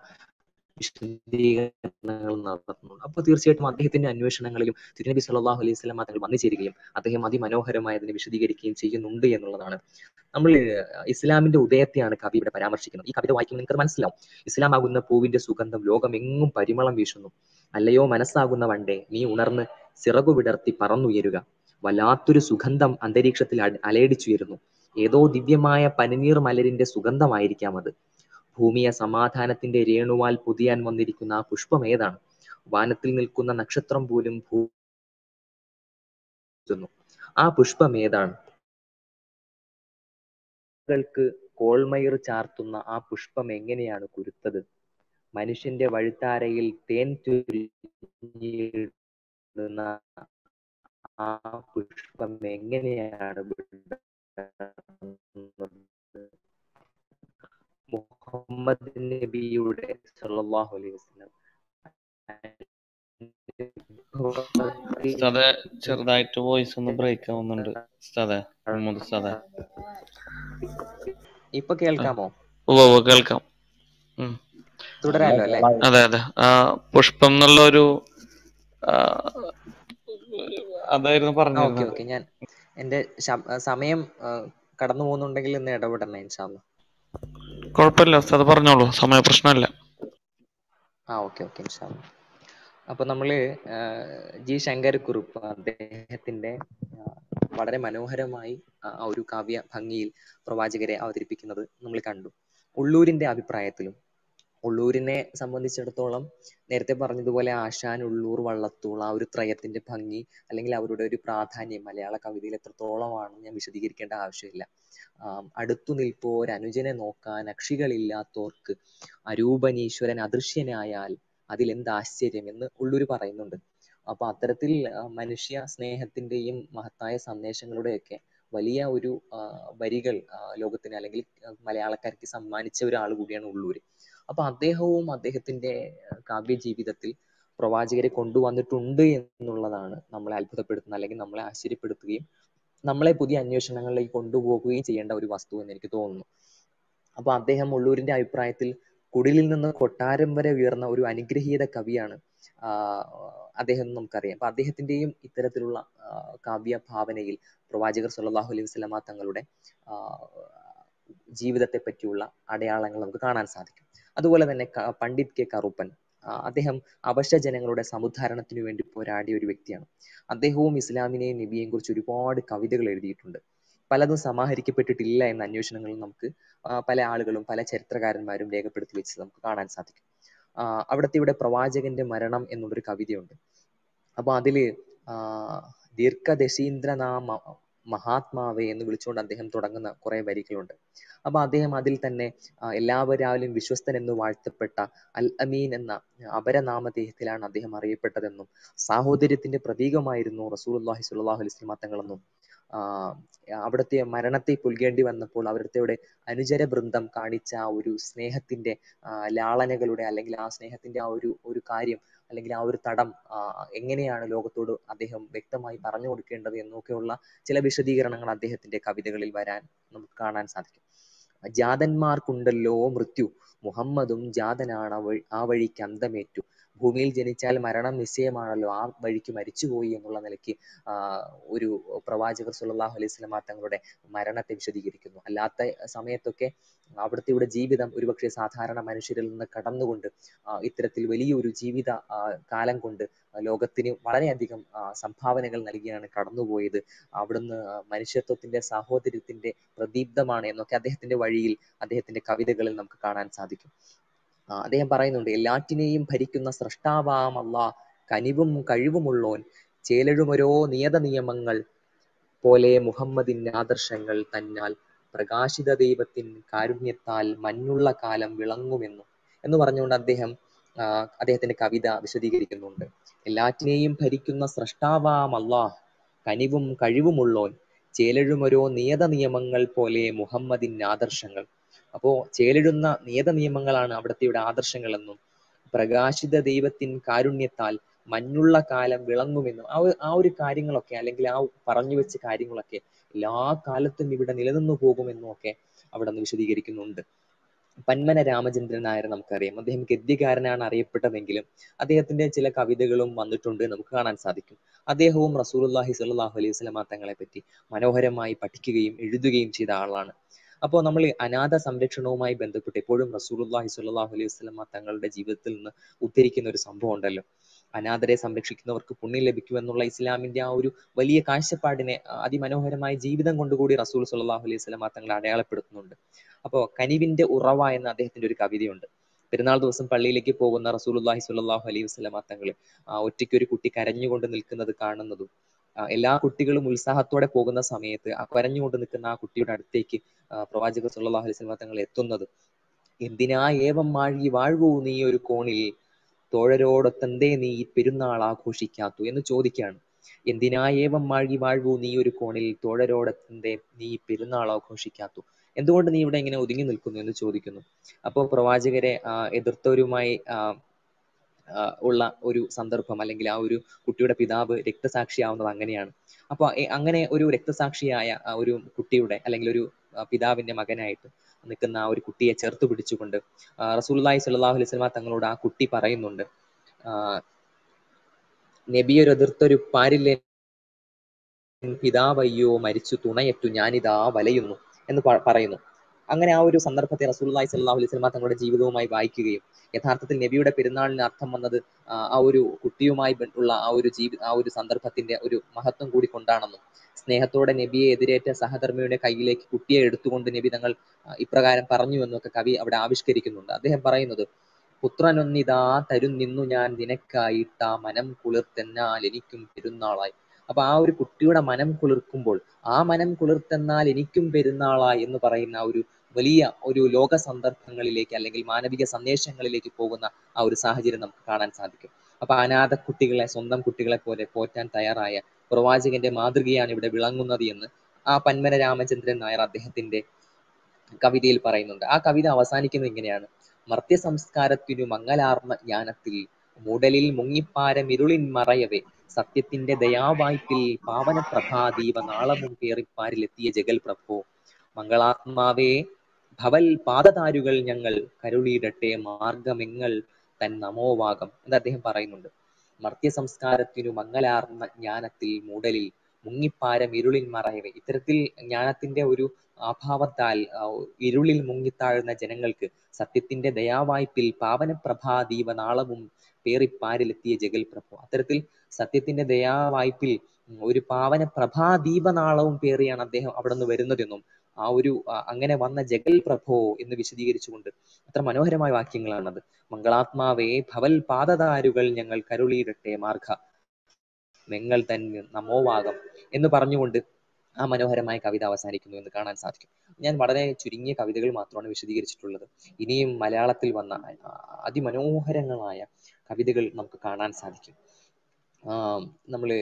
വിശദീകരണങ്ങൾ നടത്തുന്നുണ്ട് അപ്പോൾ തീർച്ചയായിട്ടും അദ്ദേഹത്തിന്റെ അന്വേഷണങ്ങളിലും തിരുനബി സല്ലല്ലാഹു അലൈഹി വസല്ലം തങ്ങൾ വന്നു ചേരുകയും അദ്ദേഹം അതിമനോഹരമായി അതിനെ വിശദീകരിക്കുകയും ചെയ്യുന്നുണ്ട് എന്നുള്ളതാണ് നമ്മൾ ഇസ്ലാമിന്റെ ഉദയത്തെയാണ് കവി ഇവിടെ പരാമർശിക്കുന്നത് ഈ കവിത വായിക്കുമ്പോൾ നിങ്ങൾക്ക് മനസ്സിലാവും ഇസ്ലാം ആകുന്ന പൂവിന്റെ സുഗന്ധം ലോകമെങ്ങും പരിമളം വീശുന്നു അല്ലയോ മനസ്സാകുന്ന വണ്ടേ നീ ഉണർന്ന് ചിറകു വിടർത്തി പറന്നുയരുക വല്ലാത്തൊരു സുഗന്ധം അന്തരീക്ഷത്തിൽ അട- അലയടിച്ചുയരുന്നു ഏതോ ദിവ്യമായ പനിനീർ മലരിന്റെ സുഗന്ധമായിരിക്കാം അത് ഭൂമിയെ സമാധാനത്തിന്റെ രേണുവാൽ പൊതിയാൻ വന്നിരിക്കുന്ന ആ പുഷ്പം ഏതാണ് വാനത്തിൽ നിൽക്കുന്ന നക്ഷത്രം പോലും ഭൂ ആ പുഷ്പം ഏതാണ് ൾക്ക് കോൾമയിർ ചാർത്തുന്ന ആ പുഷ്പം എങ്ങനെയാണ് കുരുത്തത് മനുഷ്യന്റെ വഴിത്താരയിൽ തേൻ ചുരിഞ്ഞിടുന്ന ആ പുഷ്പം എങ്ങനെയാണ് വിടർത്തുന്നത്? മുഹമ്മദ് നബിയുടെ സല്ലല്ലാഹു അലൈഹി വസല്ലം ഉസ്താദെ ചെറുതായിട്ട് വോയിസ് ഒന്ന് ബ്രേക്ക് ആവുന്നുണ്ട് ഉസ്താദെ മുഹമ്മദ് ഉസ്താദെ ഇപ്പൊ കേൾക്കാമോ ഉവ്വ് ഉവ്വ് കേൾക്കാം ഉം. തുടരാലോ അല്ലെ അതെ അതെ ആ പുഷ്പം എന്നുള്ള ഒരു ആ, അതായിരുന്നു ഓക്കെ പറഞ്ഞിരുന്നത് ഓക്കെ ഞാൻ എന്റെ ശം- സമയം ആ, കടന്നു പോകുന്നുണ്ടെങ്കിൽ ഇന്ന് ഇടപെടണേ ഇൻഷാല്ല കുഴപ്പമില്ല ഉസ്താദ് പറഞ്ഞോളൂ സമയ പ്രശ്നമല്ല ആ ഓക്കെ ഓക്കെ ഇൻഷാല്ല അപ്പൊ നമ്മള് ആ, ജി ശങ്കരക്കുറുപ്പ് അദ്ദേഹത്തിന്റെ ആ, വളരെ മനോഹരമായി ആ ആ ഒരു കാവ്യ ഭംഗിയിൽ പ്രവാചകരെ അവതരിപ്പിക്കുന്നത് നമ്മൾ കണ്ടു ഉള്ളൂരിന്റെ അഭിപ്രായത്തിലും ഉള്ളൂരിനെ സംബന്ധിച്ചിടത്തോളം നേരത്തെ പറഞ്ഞതുപോലെ ആശാൻ ഉള്ളൂർ വള്ളത്തോൾ ആ ഒരു ത്രയത്തിന്റെ ഭംഗി അല്ലെങ്കിൽ അവരുടെ ഒരു പ്രാധാന്യം മലയാള കവിതയിൽ എത്രത്തോളമാണെന്ന് ഞാൻ വിശദീകരിക്കേണ്ട ആവശ്യമില്ല ആം, അടുത്തു നിൽപ്പോർ അനുജനെ നോക്കാൻ അക്ഷികളില്ലാത്തോർക്ക് അരൂപനീശ്വരൻ അദൃശ്യനായാൽ അതിലെന്ത് ആശ്ചര്യം എന്ന് ഉള്ളൂര് പറയുന്നുണ്ട് അപ്പൊ അത്തരത്തിൽ ആ, മനുഷ്യ സ്നേഹത്തിന്റെയും മഹത്തായ സന്ദേശങ്ങളുടെയൊക്കെ വലിയ ഒരു ആ, വരികൾ ആ, ലോകത്തിന് അല്ലെങ്കിൽ ആ, മലയാളക്കാർക്ക് സമ്മാനിച്ച ഒരാൾ കൂടിയാണ് ഉള്ളൂര് അപ്പൊ അദ്ദേഹവും അദ്ദേഹത്തിന്റെ ആ, കാവ്യ ജീവിതത്തിൽ പ്രവാചകരെ കൊണ്ടുവന്നിട്ടുണ്ട് എന്നുള്ളതാണ് നമ്മളെ അത്ഭുതപ്പെടുത്തുന്ന അല്ലെങ്കിൽ നമ്മളെ ആശ്ചര്യപ്പെടുത്തുകയും നമ്മളെ പുതിയ അന്വേഷണങ്ങളിലേക്ക് കൊണ്ടുപോകുകയും ചെയ്യേണ്ട ഒരു വസ്തു എന്ന് എനിക്ക് തോന്നുന്നു അപ്പൊ അദ്ദേഹം ഉള്ളൂരിന്റെ അഭിപ്രായത്തിൽ കുടിലിൽ നിന്ന് കൊട്ടാരം വരെ ഉയർന്ന ഒരു അനുഗ്രഹീത കവിയാണ് ആഹ് അദ്ദേഹം എന്ന് നമുക്കറിയാം അപ്പൊ അദ്ദേഹത്തിന്റെയും ഇത്തരത്തിലുള്ള ആഹ് കാവ്യ ഭാവനയിൽ പ്രവാചകർ സല്ലല്ലാഹു അലൈഹി വസല്ലമ തങ്ങളുടെ ആഹ് ജീവിതത്തെ പറ്റിയുള്ള അടയാളങ്ങൾ നമുക്ക് കാണാൻ സാധിക്കും അതുപോലെ തന്നെ ക- പണ്ഡിറ്റ് കെ കറുപ്പൻ ആഹ് അദ്ദേഹം അവശ്യജനങ്ങളുടെ സമുദ്ധാരണത്തിനു വേണ്ടി പോരാടിയ ഒരു വ്യക്തിയാണ് അദ്ദേഹവും ഇസ്ലാമിനെയും നബിയെയും കുറിച്ച് ഒരുപാട് കവിതകൾ എഴുതിയിട്ടുണ്ട് പലതും സമാഹരിക്കപ്പെട്ടിട്ടില്ല എന്ന അന്വേഷണങ്ങളിൽ നമുക്ക് ആ, പല ആളുകളും പല ചരിത്രകാരന്മാരും രേഖപ്പെടുത്തി വെച്ചത് നമുക്ക് കാണാൻ സാധിക്കും ആ, അവിടുത്തെ ഇവിടെ പ്രവാചകന്റെ മരണം എന്നുള്ളൊരു കവിതയുണ്ട് അപ്പൊ അതില് ആ, ദീർഘദശീന്ദ്രനാമ മഹാത്മാവേ എന്ന് വിളിച്ചുകൊണ്ട് അദ്ദേഹം തുടങ്ങുന്ന കുറെ വരികളുണ്ട് അപ്പൊ അദ്ദേഹം അതിൽ തന്നെ ആ, എല്ലാവരാലും വിശ്വസ്തൻ എന്ന് വാഴ്ത്തപ്പെട്ട അൽ അമീൻ എന്ന അപരനാമധേയത്തിലാണ് അദ്ദേഹം അറിയപ്പെട്ടതെന്നും സാഹോദര്യത്തിന്റെ പ്രതീകമായിരുന്നു റസൂലുള്ളാഹി സ്വല്ലല്ലാഹു അലൈഹി വസല്ലമ തങ്ങളെന്നും ആഹ് അവിടുത്തെ മരണത്തെ പുൽകേണ്ടി വന്നപ്പോൾ അവിടുത്തെ അനുചര വൃന്ദം കാണിച്ച ആ ഒരു സ്നേഹത്തിന്റെ ആ, ലാളനകളുടെ അല്ലെങ്കിൽ ആ സ്നേഹത്തിന്റെ ആ ഒരു ഒരു കാര്യം അല്ലെങ്കിൽ ആ ഒരു തടം ആ, എങ്ങനെയാണ് ലോകത്തോട് അദ്ദേഹം വ്യക്തമായി പറഞ്ഞു കൊടുക്കേണ്ടത് എന്നൊക്കെയുള്ള ചില വിശദീകരണങ്ങൾ അദ്ദേഹത്തിന്റെ കവിതകളിൽ വരാൻ നമുക്ക് കാണാൻ സാധിക്കും ജാതന്മാർക്കുണ്ടല്ലോ മൃത്യു മുഹമ്മദും ജാതനാണ് ആ വഴി ആ വഴിക്ക് അന്തമേറ്റു ഭൂമിയിൽ ജനിച്ചാൽ മരണം നിശ്ചയമാണല്ലോ ആ വഴിക്ക് മരിച്ചുപോയി എന്നുള്ള നിലയ്ക്ക് ആ, ഒരു പ്രവാചകർ സുല്ലല്ലാഹു അലൈഹി വസല്ലമ തങ്ങളുടെ മരണത്തെ വിശദീകരിക്കുന്നു അല്ലാത്ത സമയത്തൊക്കെ അവിടുത്തെ ഇവിടെ ജീവിതം ഒരുപക്ഷെ സാധാരണ മനുഷ്യരിൽ നിന്ന് കടന്നുകൊണ്ട് ആ, ഇത്തരത്തിൽ വലിയൊരു ജീവിത ആ, കാലം കൊണ്ട് ലോകത്തിന് വളരെയധികം ആ, സംഭാവനകൾ നൽകിയാണ് കടന്നുപോയത് അവിടുന്ന് മനുഷ്യത്വത്തിന്റെ സാഹോദര്യത്തിന്റെ പ്രദീപ്തമാണ് എന്നൊക്കെ അദ്ദേഹത്തിന്റെ വഴിയിൽ അദ്ദേഹത്തിന്റെ കവിതകളിൽ നമുക്ക് കാണാൻ സാധിക്കും ആ, അദ്ദേഹം പറയുന്നുണ്ട് എല്ലാറ്റിനെയും ഭരിക്കുന്ന സ്രഷ്ടാവാം അല്ലാ കനിവും കഴിവുമുള്ളോൻ ചേലഴുമൊരോ നിയത നിയമങ്ങൾ പോലെ മുഹമ്മദിന്റെ ആദർശങ്ങൾ തന്നാൽ പ്രകാശിത ദൈവത്തിൻ കാരുണ്യത്താൽ മഞ്ഞുള്ള കാലം വിളങ്ങുമെന്നും എന്ന് പറഞ്ഞുകൊണ്ട് അദ്ദേഹം ആ, അദ്ദേഹത്തിന്റെ കവിത വിശദീകരിക്കുന്നുണ്ട് എല്ലാറ്റിനെയും ഭരിക്കുന്ന സ്രഷ്ടാവാം അല്ലാഹ് കനിവും കഴിവുമുള്ളോൻ ചേലഴുമൊരോ നിയത നിയമങ്ങൾ പോലെ മുഹമ്മദിന്റെ ആദർശങ്ങൾ അപ്പോ ചേലെഴുന്ന നിയത നിയമങ്ങളാണ് അവിടുത്തെ ആദർശങ്ങൾ എന്നും പ്രകാശിത ദൈവത്തിൻ കാരുണ്യത്താൽ മഞ്ഞുള്ള കാലം വിളങ്ങുമെന്നും ആ ഒരു- ആ ഒരു കാര്യങ്ങളൊക്കെ അല്ലെങ്കിൽ ആ പറഞ്ഞു വെച്ച കാര്യങ്ങളൊക്കെ എല്ലാ കാലത്തും ഇവിടെ നിലനിന്നു പോകുമെന്നും ഒക്കെ അവിടെ നിന്ന് വിശദീകരിക്കുന്നുണ്ട് പന്മന രാമചന്ദ്രൻ നായർ നമുക്കറിയാം അദ്ദേഹം ഗദ്യകാരനാണ് അറിയപ്പെട്ടതെങ്കിലും അദ്ദേഹത്തിന്റെ ചില കവിതകളും വന്നിട്ടുണ്ട് നമുക്ക് കാണാൻ സാധിക്കും അദ്ദേഹവും റസൂലുള്ളാഹി സ്വല്ലല്ലാഹു അലൈഹി വസല്ലമ തങ്ങളെ പറ്റി മനോഹരമായി പഠിക്കുകയും എഴുതുകയും ചെയ്ത ആളാണ് അപ്പോൾ നമ്മൾ അനാഥ സംരക്ഷണവുമായി ബന്ധപ്പെട്ട് എപ്പോഴും റസൂലുള്ളാഹി സ്വല്ലല്ലാഹു അലൈഹി വസല്ലമ തങ്ങളുടെ ജീവിതത്തിൽ നിന്ന് ഉദ്ധരിക്കുന്ന ഒരു സംഭവം ഉണ്ടല്ലോ അനാഥരെ സംരക്ഷിക്കുന്നവർക്ക് പുണ്യം ലഭിക്കുമെന്നുള്ള ഇസ്ലാമിന്റെ ആ ഒരു വലിയ കാഴ്ചപ്പാടിനെ ആ, അതിമനോഹരമായ ജീവിതം കൊണ്ടുകൂടി റസൂൽ സ്വല്ലല്ലാഹു അലൈഹി വസല്ലമ തങ്ങൾ അടയാളപ്പെടുത്തുന്നുണ്ട് അപ്പോൾ കനിവിന്റെ ഉറവ എന്ന അദ്ദേഹത്തിന്റെ ഒരു കവിതയുണ്ട് പെരുന്നാൾ ദിവസം പള്ളിയിലേക്ക് പോകുന്ന റസൂലുള്ളാഹി സ്വല്ലല്ലാഹു അലൈഹി വസല്ലമ തങ്ങൾ ഒറ്റയ്ക്ക് ഒരു കുട്ടി കരഞ്ഞുകൊണ്ട് നിൽക്കുന്നത് കാണുന്നതും ആ, എല്ലാ കുട്ടികളും ഉത്സാഹത്തോടെ പോകുന്ന സമയത്ത് ആ കരഞ്ഞുകൊണ്ട് നിൽക്കുന്ന ആ കുട്ടിയുടെ അടുത്തേക്ക് ആ, പ്രവാചകർ സല്ലല്ലാഹു അലൈഹി വസല്ലമ തങ്ങൾ എത്തുന്നത് എന്തിനാ ഏവം മാഴി വാഴ്വൂ നീ ഒരു കോണിൽ തോഴരോടൊത്തെന്തേ നീ ഈ പെരുന്നാൾ ആഘോഷിക്കാത്തു എന്ന് ചോദിക്കുകയാണ് എന്തിനാ ഏവം മാഴി വാഴ്വൂ നീ ഒരു കോണിൽ തോഴരോടൊത്തെന്തേ നീ ഈ പെരുന്നാൾ ആഘോഷിക്കാത്തു എന്തുകൊണ്ട് നീ ഇവിടെ ഇങ്ങനെ ഒതുങ്ങി നിൽക്കുന്നു എന്ന് ചോദിക്കുന്നു അപ്പോൾ പ്രവാചകരെ ആ, എതിർത്തവരുമായി ആ, ആ, ഉള്ള ഒരു സന്ദർഭം അല്ലെങ്കിൽ ആ ഒരു കുട്ടിയുടെ പിതാവ് രക്തസാക്ഷിയാവുന്നത് അങ്ങനെയാണ് അപ്പൊ എ- അങ്ങനെ ഒരു രക്തസാക്ഷിയായ ആ ഒരു കുട്ടിയുടെ അല്ലെങ്കിൽ ഒരു ആ, പിതാവിന്റെ മകനായിട്ട് നിൽക്കുന്ന ആ ഒരു കുട്ടിയെ ചേർത്ത് പിടിച്ചുകൊണ്ട് ആ, റസൂലുള്ളാഹി സ്വല്ലല്ലാഹു അലൈഹി വസല്ലമ തങ്ങളോട് ആ കുട്ടി പറയുന്നുണ്ട് ആ, നബിയൊരെതിർത്തൊരു പാരില്ലേ പിതാവയ്യോ മരിച്ചു തുണയറ്റു ഞാനിതാ വലയുന്നു എന്ന് പ- പറയുന്നു അങ്ങനെ ആ ഒരു സന്ദർഭത്തെ റസൂലുള്ളാഹി സ്വല്ലല്ലാഹു അലൈഹി വസല്ലമ തങ്ങളുടെ ജീവിതവുമായി വായിക്കുകയും യഥാർത്ഥത്തിൽ നബിയുടെ പെരുന്നാളിന് അർത്ഥം വന്നത് ആ ആ ഒരു കുട്ടിയുമായി ബ- ഉള്ള ആ ഒരു ജീവി ആ ഒരു സന്ദർഭത്തിന്റെ ഒരു മഹത്വം കൂടി കൊണ്ടാണെന്നും സ്നേഹത്തോടെ നബിയെ എതിരേറ്റ സഹധർമ്മിയുടെ കയ്യിലേക്ക് കുട്ടിയെ എടുത്തുകൊണ്ട് നബി തങ്ങൾ ആ, ഇപ്രകാരം പറഞ്ഞു എന്നൊക്കെ കവി അവിടെ ആവിഷ്കരിക്കുന്നുണ്ട് അദ്ദേഹം പറയുന്നത് പുത്രനൊന്നിതാ തരുന്നിന്നു ഞാൻ നിനക്കായിട്ട മനം കുളിർത്തെന്നാൽ എനിക്കും പെരുന്നാളായി അപ്പൊ ആ ഒരു കുട്ടിയുടെ മനം കുളിർക്കുമ്പോൾ ആ മനം കുളിർത്തെന്നാൽ എനിക്കും പെരുന്നാളായി എന്ന് പറയുന്ന ആ ഒരു വലിയ ഒരു ലോക സന്ദർഭങ്ങളിലേക്ക് അല്ലെങ്കിൽ മാനവിക സന്ദേശങ്ങളിലേക്ക് പോകുന്ന ആ ഒരു സാഹചര്യം നമുക്ക് കാണാൻ സാധിക്കും അപ്പൊ അനാഥ കുട്ടികളെ സ്വന്തം കുട്ടികളെ പോലെ പോറ്റാൻ തയ്യാറായ പ്രവാചകന്റെ മാതൃകയാണ് ഇവിടെ വിളങ്ങുന്നത് എന്ന് ആ പന്മന രാമചന്ദ്രൻ നായർ അദ്ദേഹത്തിന്റെ കവിതയിൽ പറയുന്നുണ്ട് ആ കവിത അവസാനിക്കുന്നത് ഇങ്ങനെയാണ് മർത്യ സംസ്കാരത്തിനു മംഗലാർന്ന ജ്ഞാനത്തിൽ മൂടലിൽ മുങ്ങിപ്പാരമിരുളിൻ മറയവേ സത്യത്തിന്റെ ദയാവായ്പിൽ പാവന പ്രഭാദീപ നാളവും പേറിപ്പാരിലെത്തിയ ജഗൽ പ്രഭോ മംഗളാത്മാവേ ഭവൽ പാദതാരുകൾ ഞങ്ങൾ കരുളിയിടട്ടെ മാർഗമെങ്ങൾ തൻ നമോവാകം എന്ന് അദ്ദേഹം പറയുന്നുണ്ട് മർത്യ സംസ്കാരത്തിനു മംഗലാർന്ന ജ്ഞാനത്തിൽ മൂടലിൽ മുങ്ങിപ്പാരം ഇരുളിൽ മറയവേ ഇത്തരത്തിൽ ജ്ഞാനത്തിന്റെ ഒരു അഭാവത്താൽ ആ, ഇരുളിൽ മുങ്ങിത്താഴുന്ന ജനങ്ങൾക്ക് സത്യത്തിന്റെ ദയാവായ്പിൽ പാവന പ്രഭാദീപ നാളവും പേറിപ്പാരിലെത്തിയ ജഗൽ പ്രഭു അത്തരത്തിൽ സത്യത്തിന്റെ ദയാവായ്പിൽ ഉം, ഒരു പാവന പ്രഭാദീപനാളവും പേറിയാണ് അദ്ദേഹം അവിടെ നിന്ന് വരുന്നതെന്നും ആ ഒരു ആ, അങ്ങനെ വന്ന ജഗൽ പ്രഭോ എന്ന് വിശദീകരിച്ചുകൊണ്ട് അത്ര മനോഹരമായ വാക്യങ്ങളാണത് മംഗളാത്മാവേ ഭവൽ പാദതാരുകൾ ഞങ്ങൾ കരുളിയിടട്ടെ മാർഗ നിങ്ങൾ തന്നെ നമോവാകം എന്ന് പറഞ്ഞുകൊണ്ട് ആ മനോഹരമായ കവിത അവസാനിക്കുന്നു എന്ന് കാണാൻ സാധിക്കും ഞാൻ വളരെ ചുരുങ്ങിയ കവിതകൾ മാത്രമാണ് വിശദീകരിച്ചിട്ടുള്ളത് ഇനിയും മലയാളത്തിൽ വന്ന ആ, അതിമനോഹരങ്ങളായ കവിതകൾ നമുക്ക് കാണാൻ സാധിക്കും ആഹ് നമ്മള്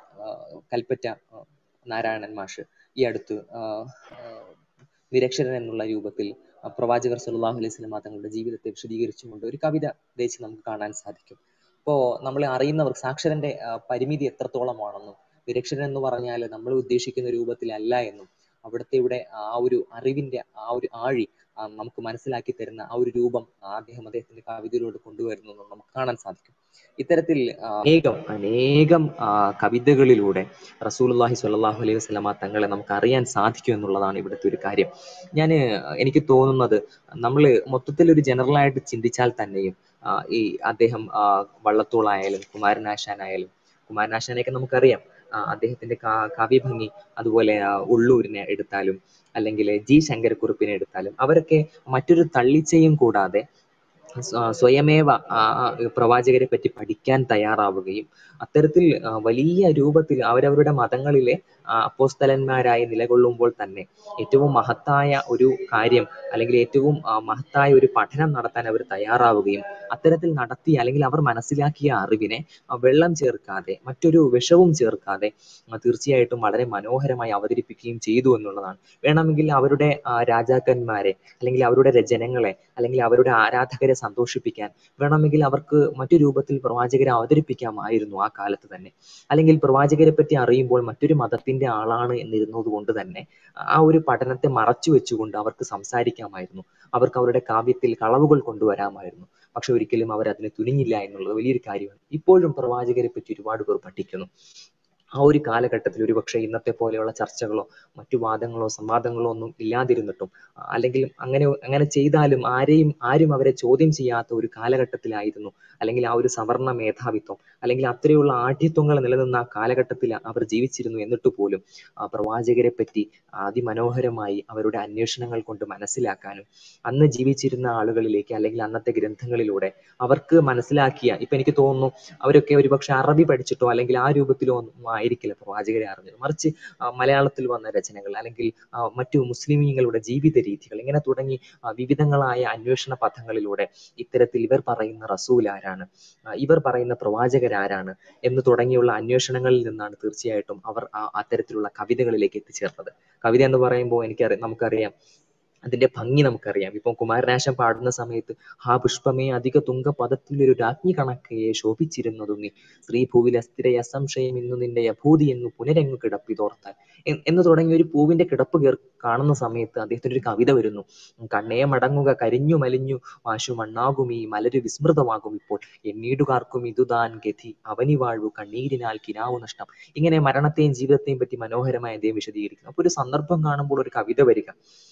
ആഹ് കൽപ്പറ്റ ആഹ് നാരായണൻ മാഷ് ഈ അടുത്ത് ആഹ് ആഹ് നിരക്ഷരൻ എന്നുള്ള രൂപത്തിൽ ആ പ്രവാചകർ സല്ലല്ലാഹു അലൈഹി വസല്ലമ തങ്ങളുടെ ജീവിതത്തെ വിശദീകരിച്ചുകൊണ്ട് ഒരു കവിത രചിച്ച് നമുക്ക് കാണാൻ സാധിക്കും അപ്പോ നമ്മൾ അറിയുന്നവർ സാക്ഷരന്റെ ആ, പരിമിതി എത്രത്തോളമാണെന്നും നിരക്ഷരൻ എന്ന് പറഞ്ഞാൽ നമ്മൾ ഉദ്ദേശിക്കുന്ന രൂപത്തിലല്ല എന്നും അവിടുത്തെ ഇവിടെ ആ ഒരു അറിവിന്റെ ആ ഒരു ആഴി ആ, നമുക്ക് മനസ്സിലാക്കി തരുന്ന ആ ഒരു രൂപം ആ അദ്ദേഹം അദ്ദേഹത്തിന്റെ കവിതയിലൂടെ കൊണ്ടുവരുന്നു എന്നും നമുക്ക് കാണാൻ സാധിക്കും ഇത്തരത്തിൽ ആ, അനേകം അനേകം ആ, കവിതകളിലൂടെ റസൂലുള്ളാഹി സ്വല്ലല്ലാഹു അലൈഹി വസല്ലമ തങ്ങളെ നമുക്ക് അറിയാൻ സാധിക്കും എന്നുള്ളതാണ് ഇവിടുത്തെ ഒരു കാര്യം ഞാൻ എനിക്ക് തോന്നുന്നത് നമ്മൾ മൊത്തത്തിൽ ഒരു ജനറൽ ആയിട്ട് ചിന്തിച്ചാൽ തന്നെയും ആ, ഈ അദ്ദേഹം ആ, വള്ളത്തോളായാലും കുമാരനാശാനായാലും കുമാരനാശാനെയൊക്കെ നമുക്കറിയാം ആ, അദ്ദേഹത്തിന്റെ കാ- കാവ്യഭംഗി അതുപോലെ ആ, ഉള്ളൂരിനെ എടുത്താലും അല്ലെങ്കിൽ ജി ശങ്കരക്കുറുപ്പിനെ എടുത്താലും അവരൊക്കെ മറ്റൊരു തള്ളിച്ചയും കൂടാതെ സ്വ- സ്വയമേവ ആ ആ പ്രവാചകരെ പറ്റി പഠിക്കാൻ തയ്യാറാവുകയും അത്തരത്തിൽ ആ, വലിയ രൂപത്തിൽ അവരവരുടെ മതങ്ങളിലെ ആ, അപ്പോസ്തലന്മാരായി നിലകൊള്ളുമ്പോൾ തന്നെ ഏറ്റവും മഹത്തായ ഒരു കാര്യം അല്ലെങ്കിൽ ഏറ്റവും ആ, മഹത്തായ ഒരു പഠനം നടത്താൻ അവർ തയ്യാറാവുകയും അത്തരത്തിൽ നടത്തിയ അല്ലെങ്കിൽ അവർ മനസ്സിലാക്കിയ അറിവിനെ ആ, വെള്ളം ചേർക്കാതെ മറ്റൊരു വിഷവും ചേർക്കാതെ ആ, തീർച്ചയായിട്ടും വളരെ മനോഹരമായി അവതരിപ്പിക്കുകയും ചെയ്തു എന്നുള്ളതാണ് വേണമെങ്കിൽ അവരുടെ ആ, രാജാക്കന്മാരെ അല്ലെങ്കിൽ അവരുടെ രചനങ്ങളെ അല്ലെങ്കിൽ അവരുടെ ആരാധകരെ സന്തോഷിപ്പിക്കാൻ വേണമെങ്കിൽ അവർക്ക് മറ്റു രൂപത്തിൽ പ്രവാചകരെ അവതരിപ്പിക്കാമായിരുന്നു ആ കാലത്ത് തന്നെ അല്ലെങ്കിൽ പ്രവാചകരെ പറ്റി അറിയുമ്പോൾ മറ്റൊരു മതത്തിന്റെ ആളാണ് എന്നിരുന്നത് കൊണ്ട് തന്നെ ആ ഒരു പഠനത്തെ മറച്ചു വെച്ചുകൊണ്ട് അവർക്ക് സംസാരിക്കാമായിരുന്നു അവർക്ക് അവരുടെ കാവ്യത്തിൽ കളവുകൾ കൊണ്ടുവരാമായിരുന്നു പക്ഷെ ഒരിക്കലും അവർ അതിന് തുനിഞ്ഞില്ല എന്നുള്ളത് വലിയൊരു കാര്യമാണ് ഇപ്പോഴും പ്രവാചകരെ പറ്റി ഒരുപാട് പേർ പഠിക്കുന്നു ആ ഒരു കാലഘട്ടത്തിൽ ഒരുപക്ഷെ ഇന്നത്തെ പോലെയുള്ള ചർച്ചകളോ മറ്റു വാദങ്ങളോ സംവാദങ്ങളോ ഒന്നും ഇല്ലാതിരുന്നിട്ടും ആ, അല്ലെങ്കിൽ അങ്ങനെ അങ്ങനെ ചെയ്താലും ആരെയും ആരും അവരെ ചോദ്യം ചെയ്യാത്ത ഒരു കാലഘട്ടത്തിലായിരുന്നു അല്ലെങ്കിൽ ആ ഒരു സവർണ മേധാവിത്വം അല്ലെങ്കിൽ അത്രയുള്ള ആഢ്യത്വങ്ങൾ നിലനിന്ന ആ കാലഘട്ടത്തിൽ അവർ ജീവിച്ചിരുന്നു എന്നിട്ട് പോലും ആ പ്രവാചകരെ പറ്റി അതിമനോഹരമായി അവരുടെ അന്വേഷണങ്ങൾ കൊണ്ട് മനസ്സിലാക്കാനും അന്ന് ജീവിച്ചിരുന്ന ആളുകളിലേക്ക് അല്ലെങ്കിൽ അന്നത്തെ ഗ്രന്ഥങ്ങളിലൂടെ അവർക്ക് മനസ്സിലാക്കിയ ഇപ്പൊ എനിക്ക് തോന്നുന്നു അവരൊക്കെ ഒരുപക്ഷെ അറബി പഠിച്ചിട്ടോ അല്ലെങ്കിൽ ആ രൂപത്തിലോ ഒന്നും ആയിരിക്കില്ല പ്രവാചകരെ അറിഞ്ഞത് മറിച്ച് ആ, മലയാളത്തിൽ വന്ന രചനകൾ അല്ലെങ്കിൽ ആ, മറ്റു മുസ്ലിമീങ്ങളുടെ ജീവിത രീതികൾ ഇങ്ങനെ തുടങ്ങി ആ, വിവിധങ്ങളായ അന്വേഷണ പഥങ്ങളിലൂടെ ഇത്തരത്തിൽ ഇവർ പറയുന്ന റസൂൽ ആരാണ് ആ, ഇവർ പറയുന്ന പ്രവാചകരാരാണ് എന്ന് തുടങ്ങിയുള്ള അന്വേഷണങ്ങളിൽ നിന്നാണ് തീർച്ചയായിട്ടും അവർ ആ അത്തരത്തിലുള്ള കവിതകളിലേക്ക് എത്തിച്ചേർന്നത് കവിത എന്ന് പറയുമ്പോൾ എനിക്കറിയാം നമുക്കറിയാം അതിന്റെ ഭംഗി നമുക്കറിയാം ഇപ്പം കുമാരനാശം പാടുന്ന സമയത്ത് ഹാ പുഷ്പമേ അധിക തുങ്ക പദത്തിലൊരു രാജ്ഞി കണക്കയെ ശോഭിച്ചിരുന്നതു നീ സ്ത്രീ ഭൂവിൽ അസ്ഥിര അസംശയം ഇന്നു നിന്റെ യഭൂതി എന്നു പുനരങ്ങു കിടപ്പിതോർത്താൽ എ- എന്ന് തുടങ്ങിയ ഒരു പൂവിന്റെ കിടപ്പ് കേർ കാണുന്ന സമയത്ത് അദ്ദേഹത്തിന്റെ ഒരു കവിത വരുന്നു കണ്ണേ മടങ്ങുക കരിഞ്ഞു മലിഞ്ഞു വാശു മണ്ണാകും ഈ മലര് വിസ്മൃതമാകും ഇപ്പോൾ എന്നീടുകാർക്കും ഇതുതാൻ ഗതി അവനി വാഴ്വു കണ്ണീരിനാൽ കിനാവു നഷ്ടം ഇങ്ങനെ മരണത്തെയും ജീവിതത്തെയും പറ്റി മനോഹരമായി അദ്ദേഹം വിശദീകരിക്കുന്നു അപ്പൊ ഒരു സന്ദർഭം കാണുമ്പോൾ ഒരു കവിത വരിക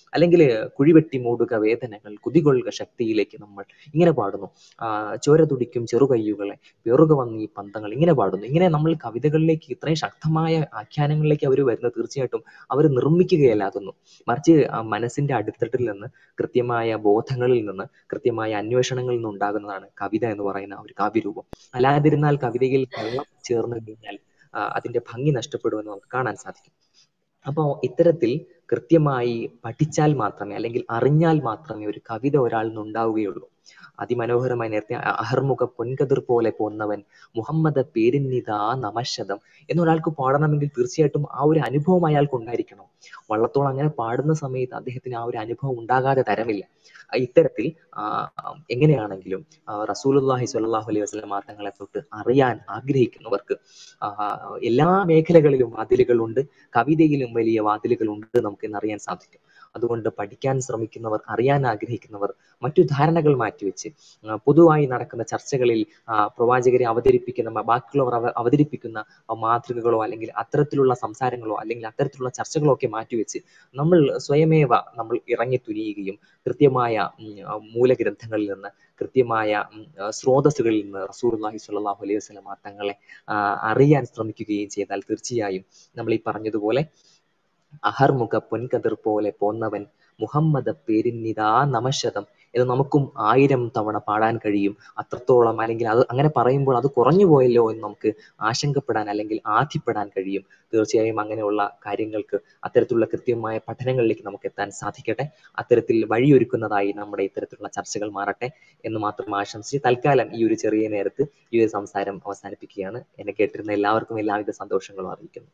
അല്ലെങ്കിൽ കുഴിവെട്ടി മൂടുക വേദനകൾ കുതികൊള്ളുക ശക്തിയിലേക്ക് നമ്മൾ ഇങ്ങനെ പാടുന്നു ആ ചോര തുടിക്കും ചെറുകയ്യുകളെ പേറുക വന്ന് ഈ പന്തങ്ങൾ ഇങ്ങനെ പാടുന്നു ഇങ്ങനെ നമ്മൾ കവിതകളിലേക്ക് ഇത്രയും ശക്തമായ ആഖ്യാനങ്ങളിലേക്ക് അവർ വരുന്നത് തീർച്ചയായിട്ടും അവർ നിർമ്മിക്കുകയല്ലാകുന്നു മറിച്ച് ആ മനസ്സിന്റെ അടിത്തട്ടിൽ നിന്ന് കൃത്യമായ ബോധങ്ങളിൽ നിന്ന് കൃത്യമായ അന്വേഷണങ്ങളിൽ നിന്ന് ഉണ്ടാകുന്നതാണ് കവിത എന്ന് പറയുന്ന ഒരു കാവ്യരൂപം അല്ലാതിരുന്നാൽ കവിതയിൽ കള്ളം ചേർന്ന് കഴിഞ്ഞാൽ ആ, അതിന്റെ ഭംഗി നഷ്ടപ്പെടുമെന്ന് നമുക്ക് കാണാൻ സാധിക്കും അപ്പോൾ ഇത്തരത്തിൽ കൃത്യമായി പഠിച്ചാൽ മാത്രമേ അല്ലെങ്കിൽ അറിഞ്ഞാൽ മാത്രമേ ഒരു കവിത ഒരാളിൽ നിന്നുണ്ടാവുകയുള്ളൂ അതിമനോഹരമായി നേരത്തെ അ- അഹർമുഖ പൊൻകതിർ പോലെ പോന്നവൻ മുഹമ്മദ പേരിന്നിതാ നമശതം എന്നൊരാൾക്ക് പാടണമെങ്കിൽ തീർച്ചയായിട്ടും ആ ഒരു അനുഭവം അയാൾക്ക് ഉണ്ടായിരിക്കണം വള്ളത്തോൾ അങ്ങനെ പാടുന്ന സമയത്ത് അദ്ദേഹത്തിന് ആ ഒരു അനുഭവം ഉണ്ടാകാതെ തരമില്ല ആ ഇത്തരത്തിൽ ആ, എങ്ങനെയാണെങ്കിലും ആ, റസൂലുള്ളാഹി സ്വല്ലല്ലാഹു അലൈഹി വസല്ലം തങ്ങളെ തൊട്ട് അറിയാൻ ആഗ്രഹിക്കുന്നവർക്ക് ആ, എല്ലാ മേഖലകളിലും വാതിലുകളുണ്ട് കവിതയിലും വലിയ വാതിലുകളുണ്ട് നമുക്ക് ഇന്ന് അറിയാൻ സാധിക്കും അതുകൊണ്ട് പഠിക്കാൻ ശ്രമിക്കുന്നവർ അറിയാൻ ആഗ്രഹിക്കുന്നവർ മറ്റു ധാരണകൾ മാറ്റിവെച്ച് ആ, പൊതുവായി നടക്കുന്ന ചർച്ചകളിൽ ആ, പ്രവാചകരെ അവതരിപ്പിക്കുന്ന മ- ബാക്കിയുള്ളവർ അവ- അവതരിപ്പിക്കുന്ന ആ, മാതൃകകളോ അല്ലെങ്കിൽ അത്തരത്തിലുള്ള സംസാരങ്ങളോ അല്ലെങ്കിൽ അത്തരത്തിലുള്ള ചർച്ചകളോ ഒക്കെ മാറ്റിവെച്ച് നമ്മൾ സ്വയമേവ നമ്മൾ ഇറങ്ങി തുനിയുകയും കൃത്യമായ ഉം, ആ, മൂലഗ്രന്ഥങ്ങളിൽ നിന്ന് കൃത്യമായ ഉം, ആ, സ്രോതസ്സുകളിൽ നിന്ന് റസൂലുള്ളാഹി സ്വല്ലല്ലാഹു അലൈഹി വസല്ലം തങ്ങളെ ആ, അറിയാൻ ശ്രമിക്കുകയും ചെയ്താൽ തീർച്ചയായും നമ്മൾ ഈ പറഞ്ഞതുപോലെ അഹർമുഖ പൊൻകതിർ പോലെ പോന്നവൻ മുഹമ്മദ പേരിന്നിതാ നമശതം എന്ന് നമുക്കും ആയിരം തവണ പാടാൻ കഴിയും അത്രത്തോളം അല്ലെങ്കിൽ അത് അങ്ങനെ പറയുമ്പോൾ അത് കുറഞ്ഞു പോയല്ലോ എന്ന് നമുക്ക് ആശങ്കപ്പെടാൻ അല്ലെങ്കിൽ ആധിപ്പെടാൻ കഴിയും തീർച്ചയായും അങ്ങനെയുള്ള കാര്യങ്ങൾക്ക് അത്തരത്തിലുള്ള കൃത്യമായ പഠനങ്ങളിലേക്ക് നമുക്ക് എത്താൻ സാധിക്കട്ടെ അത്തരത്തിൽ വഴിയൊരുക്കുന്നതായി നമ്മുടെ ഇത്തരത്തിലുള്ള ചർച്ചകൾ മാറട്ടെ എന്ന് മാത്രം ആശംസിച്ച് തൽക്കാലം ഈ ഒരു ചെറിയ നേരത്ത് ഈ ഒരു സംസാരം അവസാനിപ്പിക്കുകയാണ് എന്നെ കേട്ടിരുന്ന എല്ലാവർക്കും എല്ലാവിധ സന്തോഷങ്ങളും അറിയിക്കുന്നു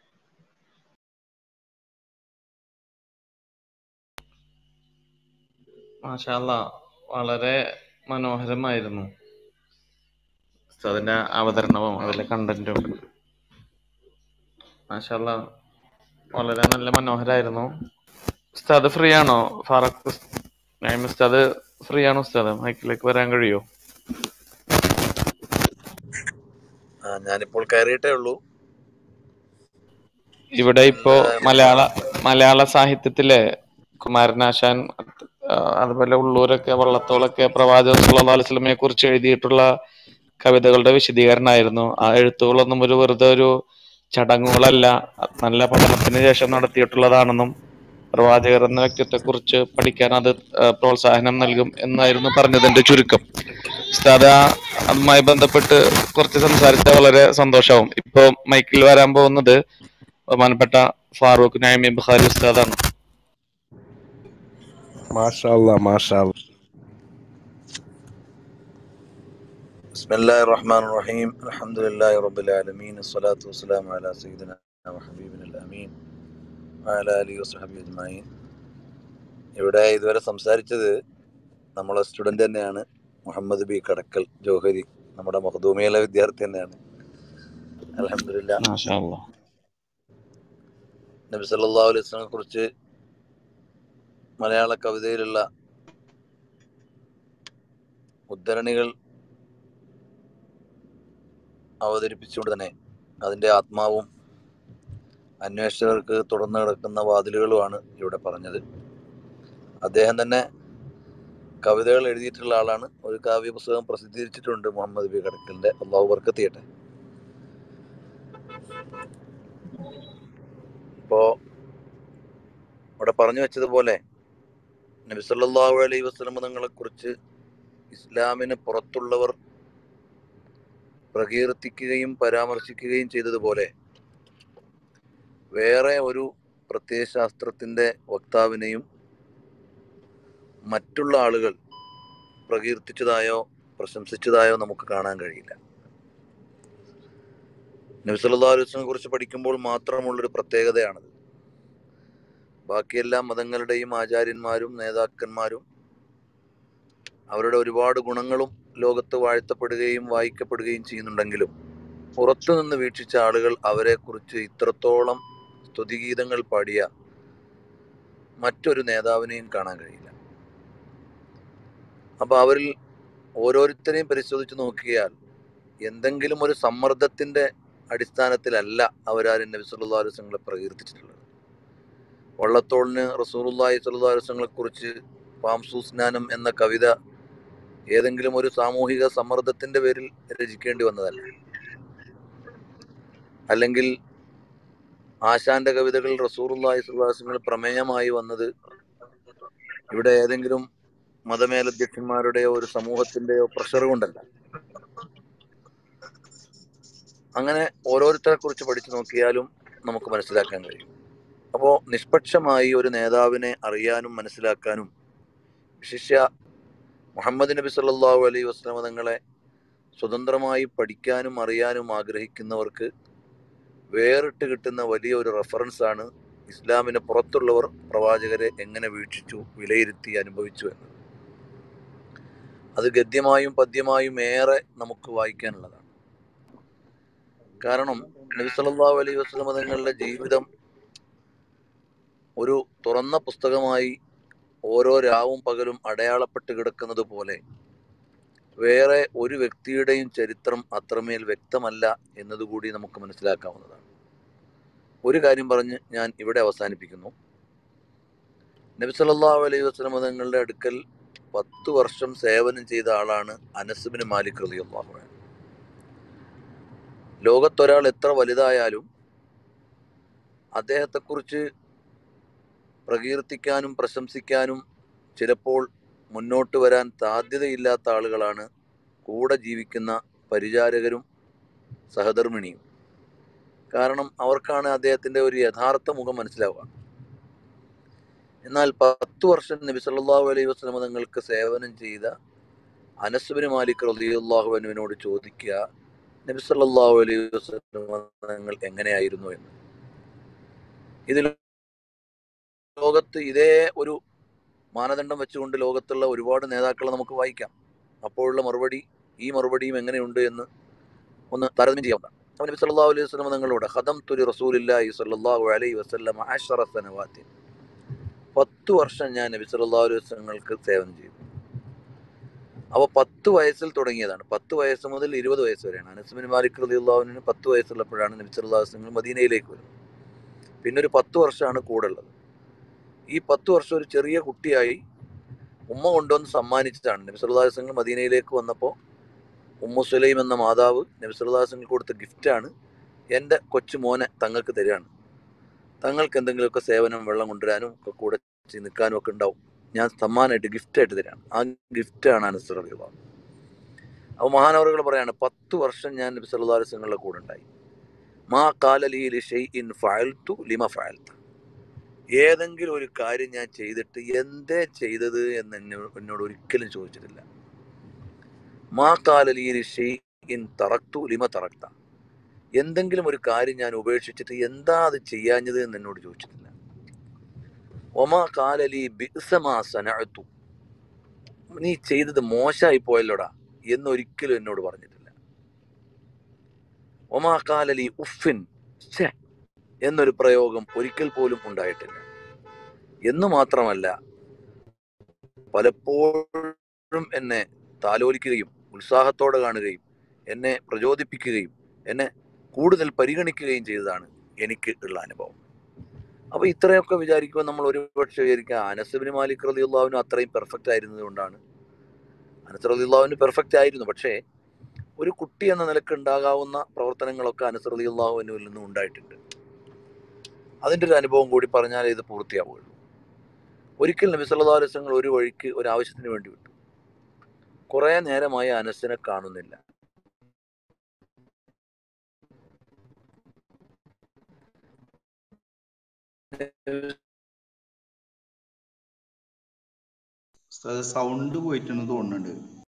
മാഷാല്ല വളരെ മനോഹരമായിരുന്നു അതിന്റെ അവതരണവും അതിലെ കണ്ടന്റും മാഷാല്ല വളരെ നല്ല മനോഹരായിരുന്നു ഉസ്താദ് ഫ്രീ ആണോ ഫാറൂഖ് ഉസ്- നഈം ഉസ്താദ് ഫ്രീ ആണോ ഉസ്താദ് മൈക്കിലേക്ക് വരാൻ കഴിയോ ആ, ഞാനിപ്പോൾ കയറിയിട്ടേ ഉള്ളൂ ഇവിടെ ഇപ്പോ മലയാള മലയാള സാഹിത്യത്തിലെ കുമാരനാശാൻ ആ, അതുപോലെ ഉള്ളൂരൊക്കെ വള്ളത്തോളൊക്കെ പ്രവാചകൻ സല്ലല്ലാഹു അലൈഹി വസല്ലമയെ കുറിച്ച് എഴുതിയിട്ടുള്ള കവിതകളുടെ വിശദീകരണമായിരുന്നു ആ എഴുത്തുകളൊന്നും ഒരു വെറുതെ ഒരു ചടങ്ങുകളല്ല നല്ല പഠനത്തിന് ശേഷം നടത്തിയിട്ടുള്ളതാണെന്നും പ്രവാചകർ എന്ന വ്യക്തിത്വത്തെ കുറിച്ച് പഠിക്കാൻ അത് ആ, പ്രോത്സാഹനം നൽകും എന്നായിരുന്നു പറഞ്ഞതിന്റെ ചുരുക്കം ഉസ്താദ് ആ അതുമായി ബന്ധപ്പെട്ട് കുറച്ച് സംസാരിച്ച വളരെ സന്തോഷവും ഇപ്പൊ മൈക്കിൽ വരാൻ പോകുന്നത് ബഹുമാനപ്പെട്ട ഫാറൂഖ് നൈമി ബുഖാരി ഉസ്താദാണ് മാഷാ അല്ലാ മാഷാ അല്ലാ. بسم الله الرحمن الرحيم الحمد لله رب العالمين الصلاة والسلام على سيدنا وحبيبنا الأمين وعلى آله وصحبه أجمعين ഇവിടെ ഇതുവരെ സംസാരിച്ചത് നമ്മളെ സ്റ്റുഡന്റ് തന്നെയാണ് മുഹമ്മദ് ബി കടക്കൽ ജോഹരി നമ്മുടെ മഹദൂമിയിലെ വിദ്യാർത്ഥി തന്നെയാണ് അലഹമില്ല മാഷാ അല്ലാ നബി സല്ലല്ലാഹു അലൈഹി വസല്ലമയെ കുറിച്ച് മലയാള കവിതയിലുള്ള ഉദ്ധരണികൾ അവതരിപ്പിച്ചുകൊണ്ട് തന്നെ അതിൻ്റെ ആത്മാവും അന്വേഷകർക്ക് തുറന്നു കിടക്കുന്ന വാതിലുകളുമാണ് ഇവിടെ പറഞ്ഞത് അദ്ദേഹം തന്നെ കവിതകൾ എഴുതിയിട്ടുള്ള ആളാണ് ഒരു കാവ്യ പുസ്തകം പ്രസിദ്ധീകരിച്ചിട്ടുണ്ട് മുഹമ്മദ് ബി കടക്കലിന്റെ അള്ളാഹു ബർക്കത്ത് ചെയ്യട്ടെ ഇപ്പോ ഇവിടെ പറഞ്ഞു വെച്ചതുപോലെ നബി സല്ലല്ലാഹു അലൈഹി വസല്ലം തങ്ങളെ കുറിച്ച് ഇസ്ലാമിന് പുറത്തുള്ളവർ പ്രകീർത്തിക്കുകയും പരാമർശിക്കുകയും ചെയ്തതുപോലെ വേറെ ഒരു പ്രത്യയശാസ്ത്രത്തിന്റെ വക്താവിനെയും മറ്റുള്ള ആളുകൾ പ്രകീർത്തിച്ചതായോ പ്രശംസിച്ചതായോ നമുക്ക് കാണാൻ കഴിയില്ല നബി സല്ലല്ലാഹു അലൈഹി വസല്ലമയെ കുറിച്ച് പഠിക്കുമ്പോൾ മാത്രമുള്ളൊരു പ്രത്യേകതയാണത് ബാക്കിയെല്ലാ മതങ്ങളുടെയും ആചാര്യന്മാരും നേതാക്കന്മാരും അവരുടെ ഒരുപാട് ഗുണങ്ങളും ലോകത്ത് വാഴ്ത്തപ്പെടുകയും വായിക്കപ്പെടുകയും ചെയ്യുന്നുണ്ടെങ്കിലും പുറത്തു നിന്ന് വീക്ഷിച്ച ആളുകൾ അവരെക്കുറിച്ച് ഇത്രത്തോളം സ്തുതിഗീതങ്ങൾ പാടിയ മറ്റൊരു നേതാവിനെയും കാണാൻ കഴിയില്ല അപ്പൊ അവരിൽ ഓരോരുത്തരെയും പരിശോധിച്ച് നോക്കിയാൽ എന്തെങ്കിലും ഒരു സമ്മർദ്ദത്തിന്റെ അടിസ്ഥാനത്തിലല്ല അവരാരും നബി സല്ലല്ലാഹു അലൈഹി വസല്ലമയെ പ്രകീർത്തിച്ചിട്ടുള്ളത് വള്ളത്തോളിന് റസൂലുള്ളാഹി സ്വല്ലല്ലാഹു അലൈഹി വസല്ലമയെ കുറിച്ച് പാംസൂസ്നാനം എന്ന കവിത ഏതെങ്കിലും ഒരു സാമൂഹിക സമ്മർദ്ദത്തിന്റെ പേരിൽ രചിക്കേണ്ടി വന്നതല്ല അല്ലെങ്കിൽ ആശാന്റെ കവിതകൾ റസൂലുള്ളാഹി സ്വല്ലല്ലാഹു അലൈഹി വസല്ലമയിൽ പ്രമേയമായി വന്നത് ഇവിടെ ഏതെങ്കിലും മതമേലധ്യക്ഷന്മാരുടെയോ ഒരു സമൂഹത്തിന്റെയോ പ്രഷർ കൊണ്ടല്ല അങ്ങനെ ഓരോരുത്തരെ കുറിച്ച് പഠിച്ചു നോക്കിയാലും നമുക്ക് മനസ്സിലാക്കാൻ കഴിയും അപ്പോൾ നിഷ്പക്ഷമായി ഒരു നേതാവിനെ അറിയാനും മനസ്സിലാക്കാനും വിശിഷ്യ മുഹമ്മദ് നബി സല്ലല്ലാഹു അലൈഹി വസല്ലമ തങ്ങളെ സ്വതന്ത്രമായി പഠിക്കാനും അറിയാനും ആഗ്രഹിക്കുന്നവർക്ക് വേറിട്ട് കിട്ടുന്ന വലിയ ഒരു റെഫറൻസ് ആണ് ഇസ്ലാമിന് പുറത്തുള്ളവർ പ്രവാചകരെ എങ്ങനെ വീക്ഷിച്ചു വിലയിരുത്തി അനുഭവിച്ചു എന്ന് അത് ഗദ്യമായും പദ്യമായും ഏറെ നമുക്ക് വായിക്കാനുള്ളതാണ് കാരണം നബി സല്ലല്ലാഹു അലൈഹി വസല്ലമ തങ്ങളുടെ ജീവിതം ഒരു തുറന്ന പുസ്തകമായി ഓരോ രാവും പകലും അടയാളപ്പെട്ട് കിടക്കുന്നത് പോലെ വേറെ ഒരു വ്യക്തിയുടെയും ചരിത്രം അത്രമേൽ വ്യക്തമല്ല എന്നതുകൂടി നമുക്ക് മനസ്സിലാക്കാവുന്നതാണ് ഒരു കാര്യം പറഞ്ഞ് ഞാൻ ഇവിടെ അവസാനിപ്പിക്കുന്നു നബി സല്ലല്ലാഹു അലൈഹി വസല്ലമ തങ്ങളുടെ അടുക്കൽ പത്ത് വർഷം സേവനം ചെയ്ത ആളാണ് അനസുബിന് മാലിക് റളിയല്ലാഹു അൻഹു ലോകത്തൊരാൾ എത്ര വലുതായാലും അദ്ദേഹത്തെക്കുറിച്ച് പ്രകീർത്തിക്കാനും പ്രശംസിക്കാനും ചിലപ്പോൾ മുന്നോട്ട് വരാൻ സാധ്യതയില്ലാത്ത ആളുകളാണ് കൂടെ ജീവിക്കുന്ന പരിചാരകരും സഹധർമ്മിണിയും കാരണം അവർക്കാണ് അദ്ദേഹത്തിൻ്റെ ഒരു യഥാർത്ഥ മുഖം മനസ്സിലാവുക എന്നാൽ പത്ത് വർഷം നബി സല്ലല്ലാഹു അലൈഹി വസല്ലമ തങ്ങൾക്ക് സേവനം ചെയ്ത അനസുബിന് മാലിക് റളിയല്ലാഹു അൻഹുവിനോട് ചോദിക്കുക നബി സല്ലല്ലാഹു അലൈഹി വസല്ലമ തങ്ങൾ എങ്ങനെയായിരുന്നു എന്ന് ഇതിൽ ലോകത്ത് ഇതേ ഒരു മാനദണ്ഡം വെച്ചുകൊണ്ട് ലോകത്തുള്ള ഒരുപാട് നേതാക്കളെ നമുക്ക് വായിക്കാം അപ്പോഴുള്ള മറുപടി ഈ മറുപടിയും എങ്ങനെയുണ്ട് എന്ന് ഒന്ന് താരതമ്യം ചെയ്യാവുന്നതാണ് അപ്പോൾ നബി സല്ലല്ലാഹു അലൈഹി വസല്ലം തങ്ങളോട് ഖദം തുലി റസൂലില്ലാഹി സല്ലല്ലാഹു അലൈഹി വസല്ലം അശറ സനവാത്തിൻ പത്ത് വർഷം ഞാൻ നബി സല്ലല്ലാഹു അലൈഹി വസല്ലങ്ങൾക്ക് സേവനം ചെയ്തു അപ്പോൾ പത്ത് വയസ്സിൽ തുടങ്ങിയതാണ് പത്ത് വയസ്സ് മുതൽ ഇരുപത് വയസ്സ് വരെയാണ് അനസ്മിൻ മാലിക് റളിയല്ലാഹുവിന് പത്ത് വയസ്സുള്ളപ്പോഴാണ് നബി സല്ലല്ലാഹു അലൈഹി വസല്ലം മദീനയിലേക്ക് വരുന്നത് പിന്നെ ഒരു പത്ത് വർഷമാണ് കൂടെ ഉള്ളത് ഈ പത്ത് വർഷം ഒരു ചെറിയ കുട്ടിയായി ഉമ്മ കൊണ്ടുവന്ന് സമ്മാനിച്ചതാണ് നബി സല്ലല്ലാഹു അലൈഹി വസല്ലം മദീനയിലേക്ക് വന്നപ്പോൾ ഉമ്മു സുലൈം എന്ന മാതാവ് നബി സല്ലല്ലാഹു അലൈഹി വസല്ലം കൊടുത്ത ഗിഫ്റ്റാണ് എൻ്റെ കൊച്ചു മോനെ തങ്ങൾക്ക് തരികയാണ് തങ്ങൾക്ക് എന്തെങ്കിലുമൊക്കെ സേവനം വെള്ളം കൊണ്ടുവരാനും ഒക്കെ കൂടെ ചെയ്ത് നിൽക്കാനും ഒക്കെ ഉണ്ടാവും ഞാൻ സമ്മാനമായിട്ട് ഗിഫ്റ്റായിട്ട് തരാണ് ആ ഗിഫ്റ്റാണ് അനസ്ർ അലിയുള്ള അപ്പോൾ മഹാനവറുകൾ പറയാണ് പത്ത് വർഷം ഞാൻ നബി സല്ലല്ലാഹു അലൈഹി വസല്ലങ്ങളുടെ കൂടെ ഉണ്ടായി മാ കാലലി ലി ഷൈഇൻ ഫഅൽതു ലിമ ഫഅൽത ഏതെങ്കിലും ഒരു കാര്യം ഞാൻ ചെയ്തിട്ട് എന്തേ ചെയ്തത് എന്ന് എന്നോ- എന്നോട് ഒരിക്കലും ചോദിച്ചിട്ടില്ല മാ കാലലി ലി ഷൈഇൻ തറക്തു ലിമ തറക്ത എന്തെങ്കിലും ഒരു കാര്യം ഞാൻ ഉപേക്ഷിച്ചിട്ട് എന്താ അത് ചെയ്യാഞ്ഞത് എന്ന് എന്നോട് ചോദിച്ചിട്ടില്ല ഒമാ കാലലി ബിസമാ സനഅതു നീ ചെയ്തത് മോശമായി പോയല്ലോടാ എന്നൊരിക്കലും എന്നോട് പറഞ്ഞിട്ടില്ല ഒമാ കാലലി ഉഫിൻ ഛെ എന്നൊരു പ്രയോഗം ഒരിക്കൽ പോലും ഉണ്ടായിട്ടില്ല എന്ന് മാത്രമല്ല പലപ്പോഴും എന്നെ താലോലിക്കുകയും ഉത്സാഹത്തോടെ കാണുകയും എന്നെ പ്രചോദിപ്പിക്കുകയും എന്നെ കൂടുതൽ പരിഗണിക്കുകയും ചെയ്തതാണ് എനിക്ക് ഉള്ള അനുഭവം അപ്പൊ ഇത്രയൊക്കെ വിചാരിക്കുമ്പോൾ നമ്മൾ ഒരുപക്ഷെ വിചാരിക്കുക അനസബിന് മാലിക് റളിയല്ലാഹുവിനും അത്രയും പെർഫെക്റ്റ് ആയിരുന്നത് കൊണ്ടാണ് അനസ് റളിയല്ലാഹുവിന് പെർഫെക്റ്റ് ആയിരുന്നു പക്ഷേ ഒരു കുട്ടി എന്ന നിലക്ക് ഉണ്ടാകാവുന്ന പ്രവർത്തനങ്ങളൊക്കെ അനസ് റളിയല്ലാഹുവിനുവിൽ നിന്നും ഉണ്ടായിട്ടുണ്ട് അതിൻ്റെ ഒരു അനുഭവം കൂടി പറഞ്ഞാൽ ഇത് പൂർത്തിയാവുകയുള്ളൂ ഒരിക്കൽ നബി സല്ലല്ലാഹു അലൈഹി വസല്ലം ഒരു വഴിക്ക് ഒരു ആവശ്യത്തിന് വേണ്ടി വിട്ടു കുറേ നേരമായി അനസിനെ കാണുന്നില്ല സൗണ്ട് പോയിട്ടുണ്ട് തോന്നുന്നുണ്ട്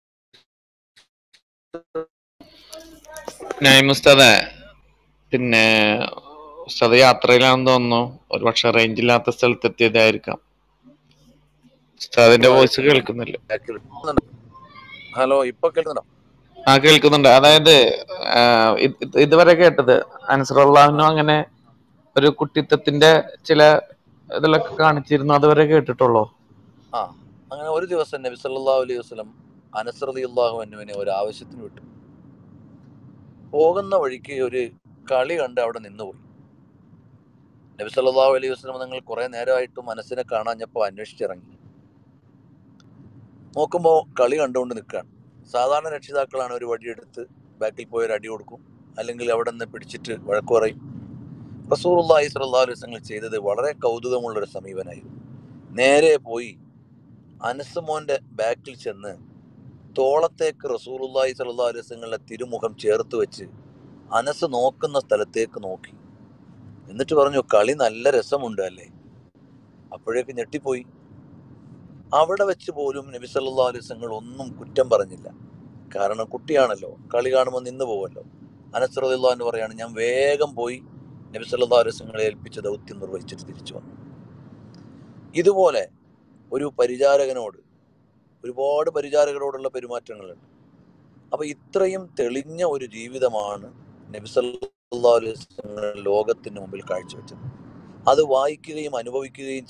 ഞാൻ ഉസ്താദെ പിന്നെ ഉസ്താദ് യാത്രയിലാണെന്ന് തോന്നുന്നു ഒരു പക്ഷെ റേഞ്ച് ഇല്ലാത്ത സ്ഥലത്ത് എത്തിയതായിരിക്കാം ഉസ്താദിന്റെ വോയിസ് കേൾക്കുന്നില്ല ബാക്കിൽ ഹലോ ഇപ്പൊ കേൾക്കുന്നുണ്ടോ ആ കേൾക്കുന്നുണ്ട് അതായത് ആ, ഇത് ഇത് ഇതുവരെ കേട്ടത് അൻസറുള്ളാഹിനും അങ്ങനെ ഒരു കുട്ടിത്തത്തിന്റെ ചില ഇതിലൊക്കെ കാണിച്ചിരുന്നു അതുവരെ കേട്ടിട്ടുള്ളൂ ആ അങ്ങനെ ഒരു ദിവസം നബി സല്ലല്ലാഹു അലൈഹി വസല്ലം അനസ് റളിയല്ലാഹു അൻഹുവിനെ ഒരു ആവശ്യത്തിന് വിട്ടു പോകുന്ന വഴിക്ക് ഒരു കളി കണ്ട് അവിടെ നിന്നുപോയി നബി സല്ലല്ലാഹു അലൈഹി വസല്ലം നിങ്ങൾ കുറെ നേരമായിട്ട് മനസ്സിനെ കാണാഞ്ഞപ്പോൾ അന്വേഷിച്ചിറങ്ങി നോക്കുമ്പോൾ കളി കണ്ടുകൊണ്ട് നിൽക്കുകയാണ് സാധാരണ രക്ഷിതാക്കളാണ് ഒരു വടിയെടുത്ത് ബാക്കിൽ പോയി ഒരു അടി കൊടുക്കും അല്ലെങ്കിൽ അവിടെ നിന്ന് പിടിച്ചിട്ട് വഴക്ക് പറയും റസൂറുല്ലാഹി സ്വല്ലല്ലാഹു അലൈഹി വസല്ലം ചെയ്തത് വളരെ കൗതുകമുള്ളൊരു സമീപനായിരുന്നു നേരെ പോയി അനസ് മോന്റെ ബാക്കിൽ ചെന്ന് തോളത്തേക്ക് റസൂലുള്ളാഹി സ്വല്ലല്ലാഹു അലൈഹി വസല്ലങ്ങളുടെ തിരുമുഖം ചേർത്ത് വെച്ച് അനസ് നോക്കുന്ന സ്ഥലത്തേക്ക് നോക്കി എന്നിട്ട് പറഞ്ഞു കളി നല്ല രസമുണ്ട് അല്ലേ അപ്പോഴേക്ക് ഞെട്ടിപ്പോയി അവിടെ വെച്ച് പോലും നബി സല്ലല്ലാഹു അലൈഹി വസല്ലം ഒന്നും കുറ്റം പറഞ്ഞില്ല കാരണം കുട്ടിയാണല്ലോ കളി കാണുമ്പോൾ നിന്ന് പോവല്ലോ അനസ് റളിയല്ലാഹു എന്ന് പറയാണ് ഞാൻ വേഗം പോയി നബി സല്ലല്ലാഹു അലൈഹി വസല്ലങ്ങളെ ഏൽപ്പിച്ച ദൗത്യം നിർവഹിച്ചിട്ട് തിരിച്ചു വന്നു ഇതുപോലെ ഒരു പരിചാരകനോട് ഒരുപാട് പരിചാരകരോടുള്ള പെരുമാറ്റങ്ങളുണ്ട് അപ്പൊ ഇത്രയും തെളിഞ്ഞ ഒരു ജീവിതമാണ് നബി സല്ലല്ലാഹു അലൈഹി വസല്ലം ലോകത്തിന് മുമ്പിൽ കാഴ്ചവെച്ചത് അത് വായിക്കുകയും അനുഭവിക്കുകയും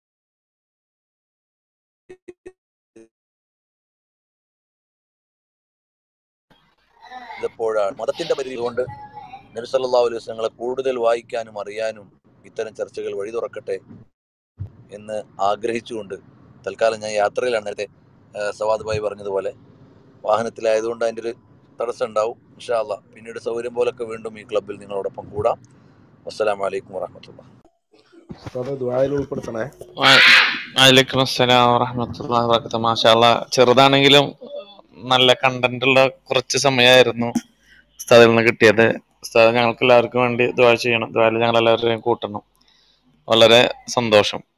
ചെയ്തപ്പോഴാണ് മതത്തിന്റെ പരിധി കൊണ്ട് നബി സല്ലല്ലാഹു അലൈഹി വസല്ലങ്ങളെ കൂടുതൽ വായിക്കാനും അറിയാനും ഇത്തരം ചർച്ചകൾ വഴി തുറക്കട്ടെ എന്ന് ആഗ്രഹിച്ചുകൊണ്ട് തൽക്കാലം ഞാൻ യാത്രയിലാണ് നേരത്തെ ആ, സവാദ് ഭായി പറഞ്ഞതുപോലെ വാഹനത്തിലായതുകൊണ്ട് അതിൻ്റെ ഒരു തടസ്സം ഉണ്ടാവും ഇൻഷാല്ല പിന്നീട് സൗകര്യം പോലൊക്കെ വീണ്ടും ഈ ക്ലബിൽ നിങ്ങളോടൊപ്പം കൂടാം അസ്സലാമു അലൈക്കും വറഹമത്തുള്ള ഉസ്താദെ ദുആയിൽ ഉൾപ്പെടുത്തണേ വലൈക്കും അസ്സലാം വറഹമത്തുള്ളാഹി വബറകാതുഹു മാഷാല്ല ചെറുതാണെങ്കിലും നല്ല കണ്ടന്റ് ഉള്ള കുറച്ച് സമയമായിരുന്നു ഉസ്താദിൽ നിന്ന് കിട്ടിയത് ഉസ്താദ് ഞങ്ങൾക്ക് എല്ലാവർക്കും വേണ്ടി ദ്വാ ചെയ്യണം ദ്വായിൽ ഞങ്ങൾ എല്ലാവരെയും കൂട്ടണം വളരെ സന്തോഷം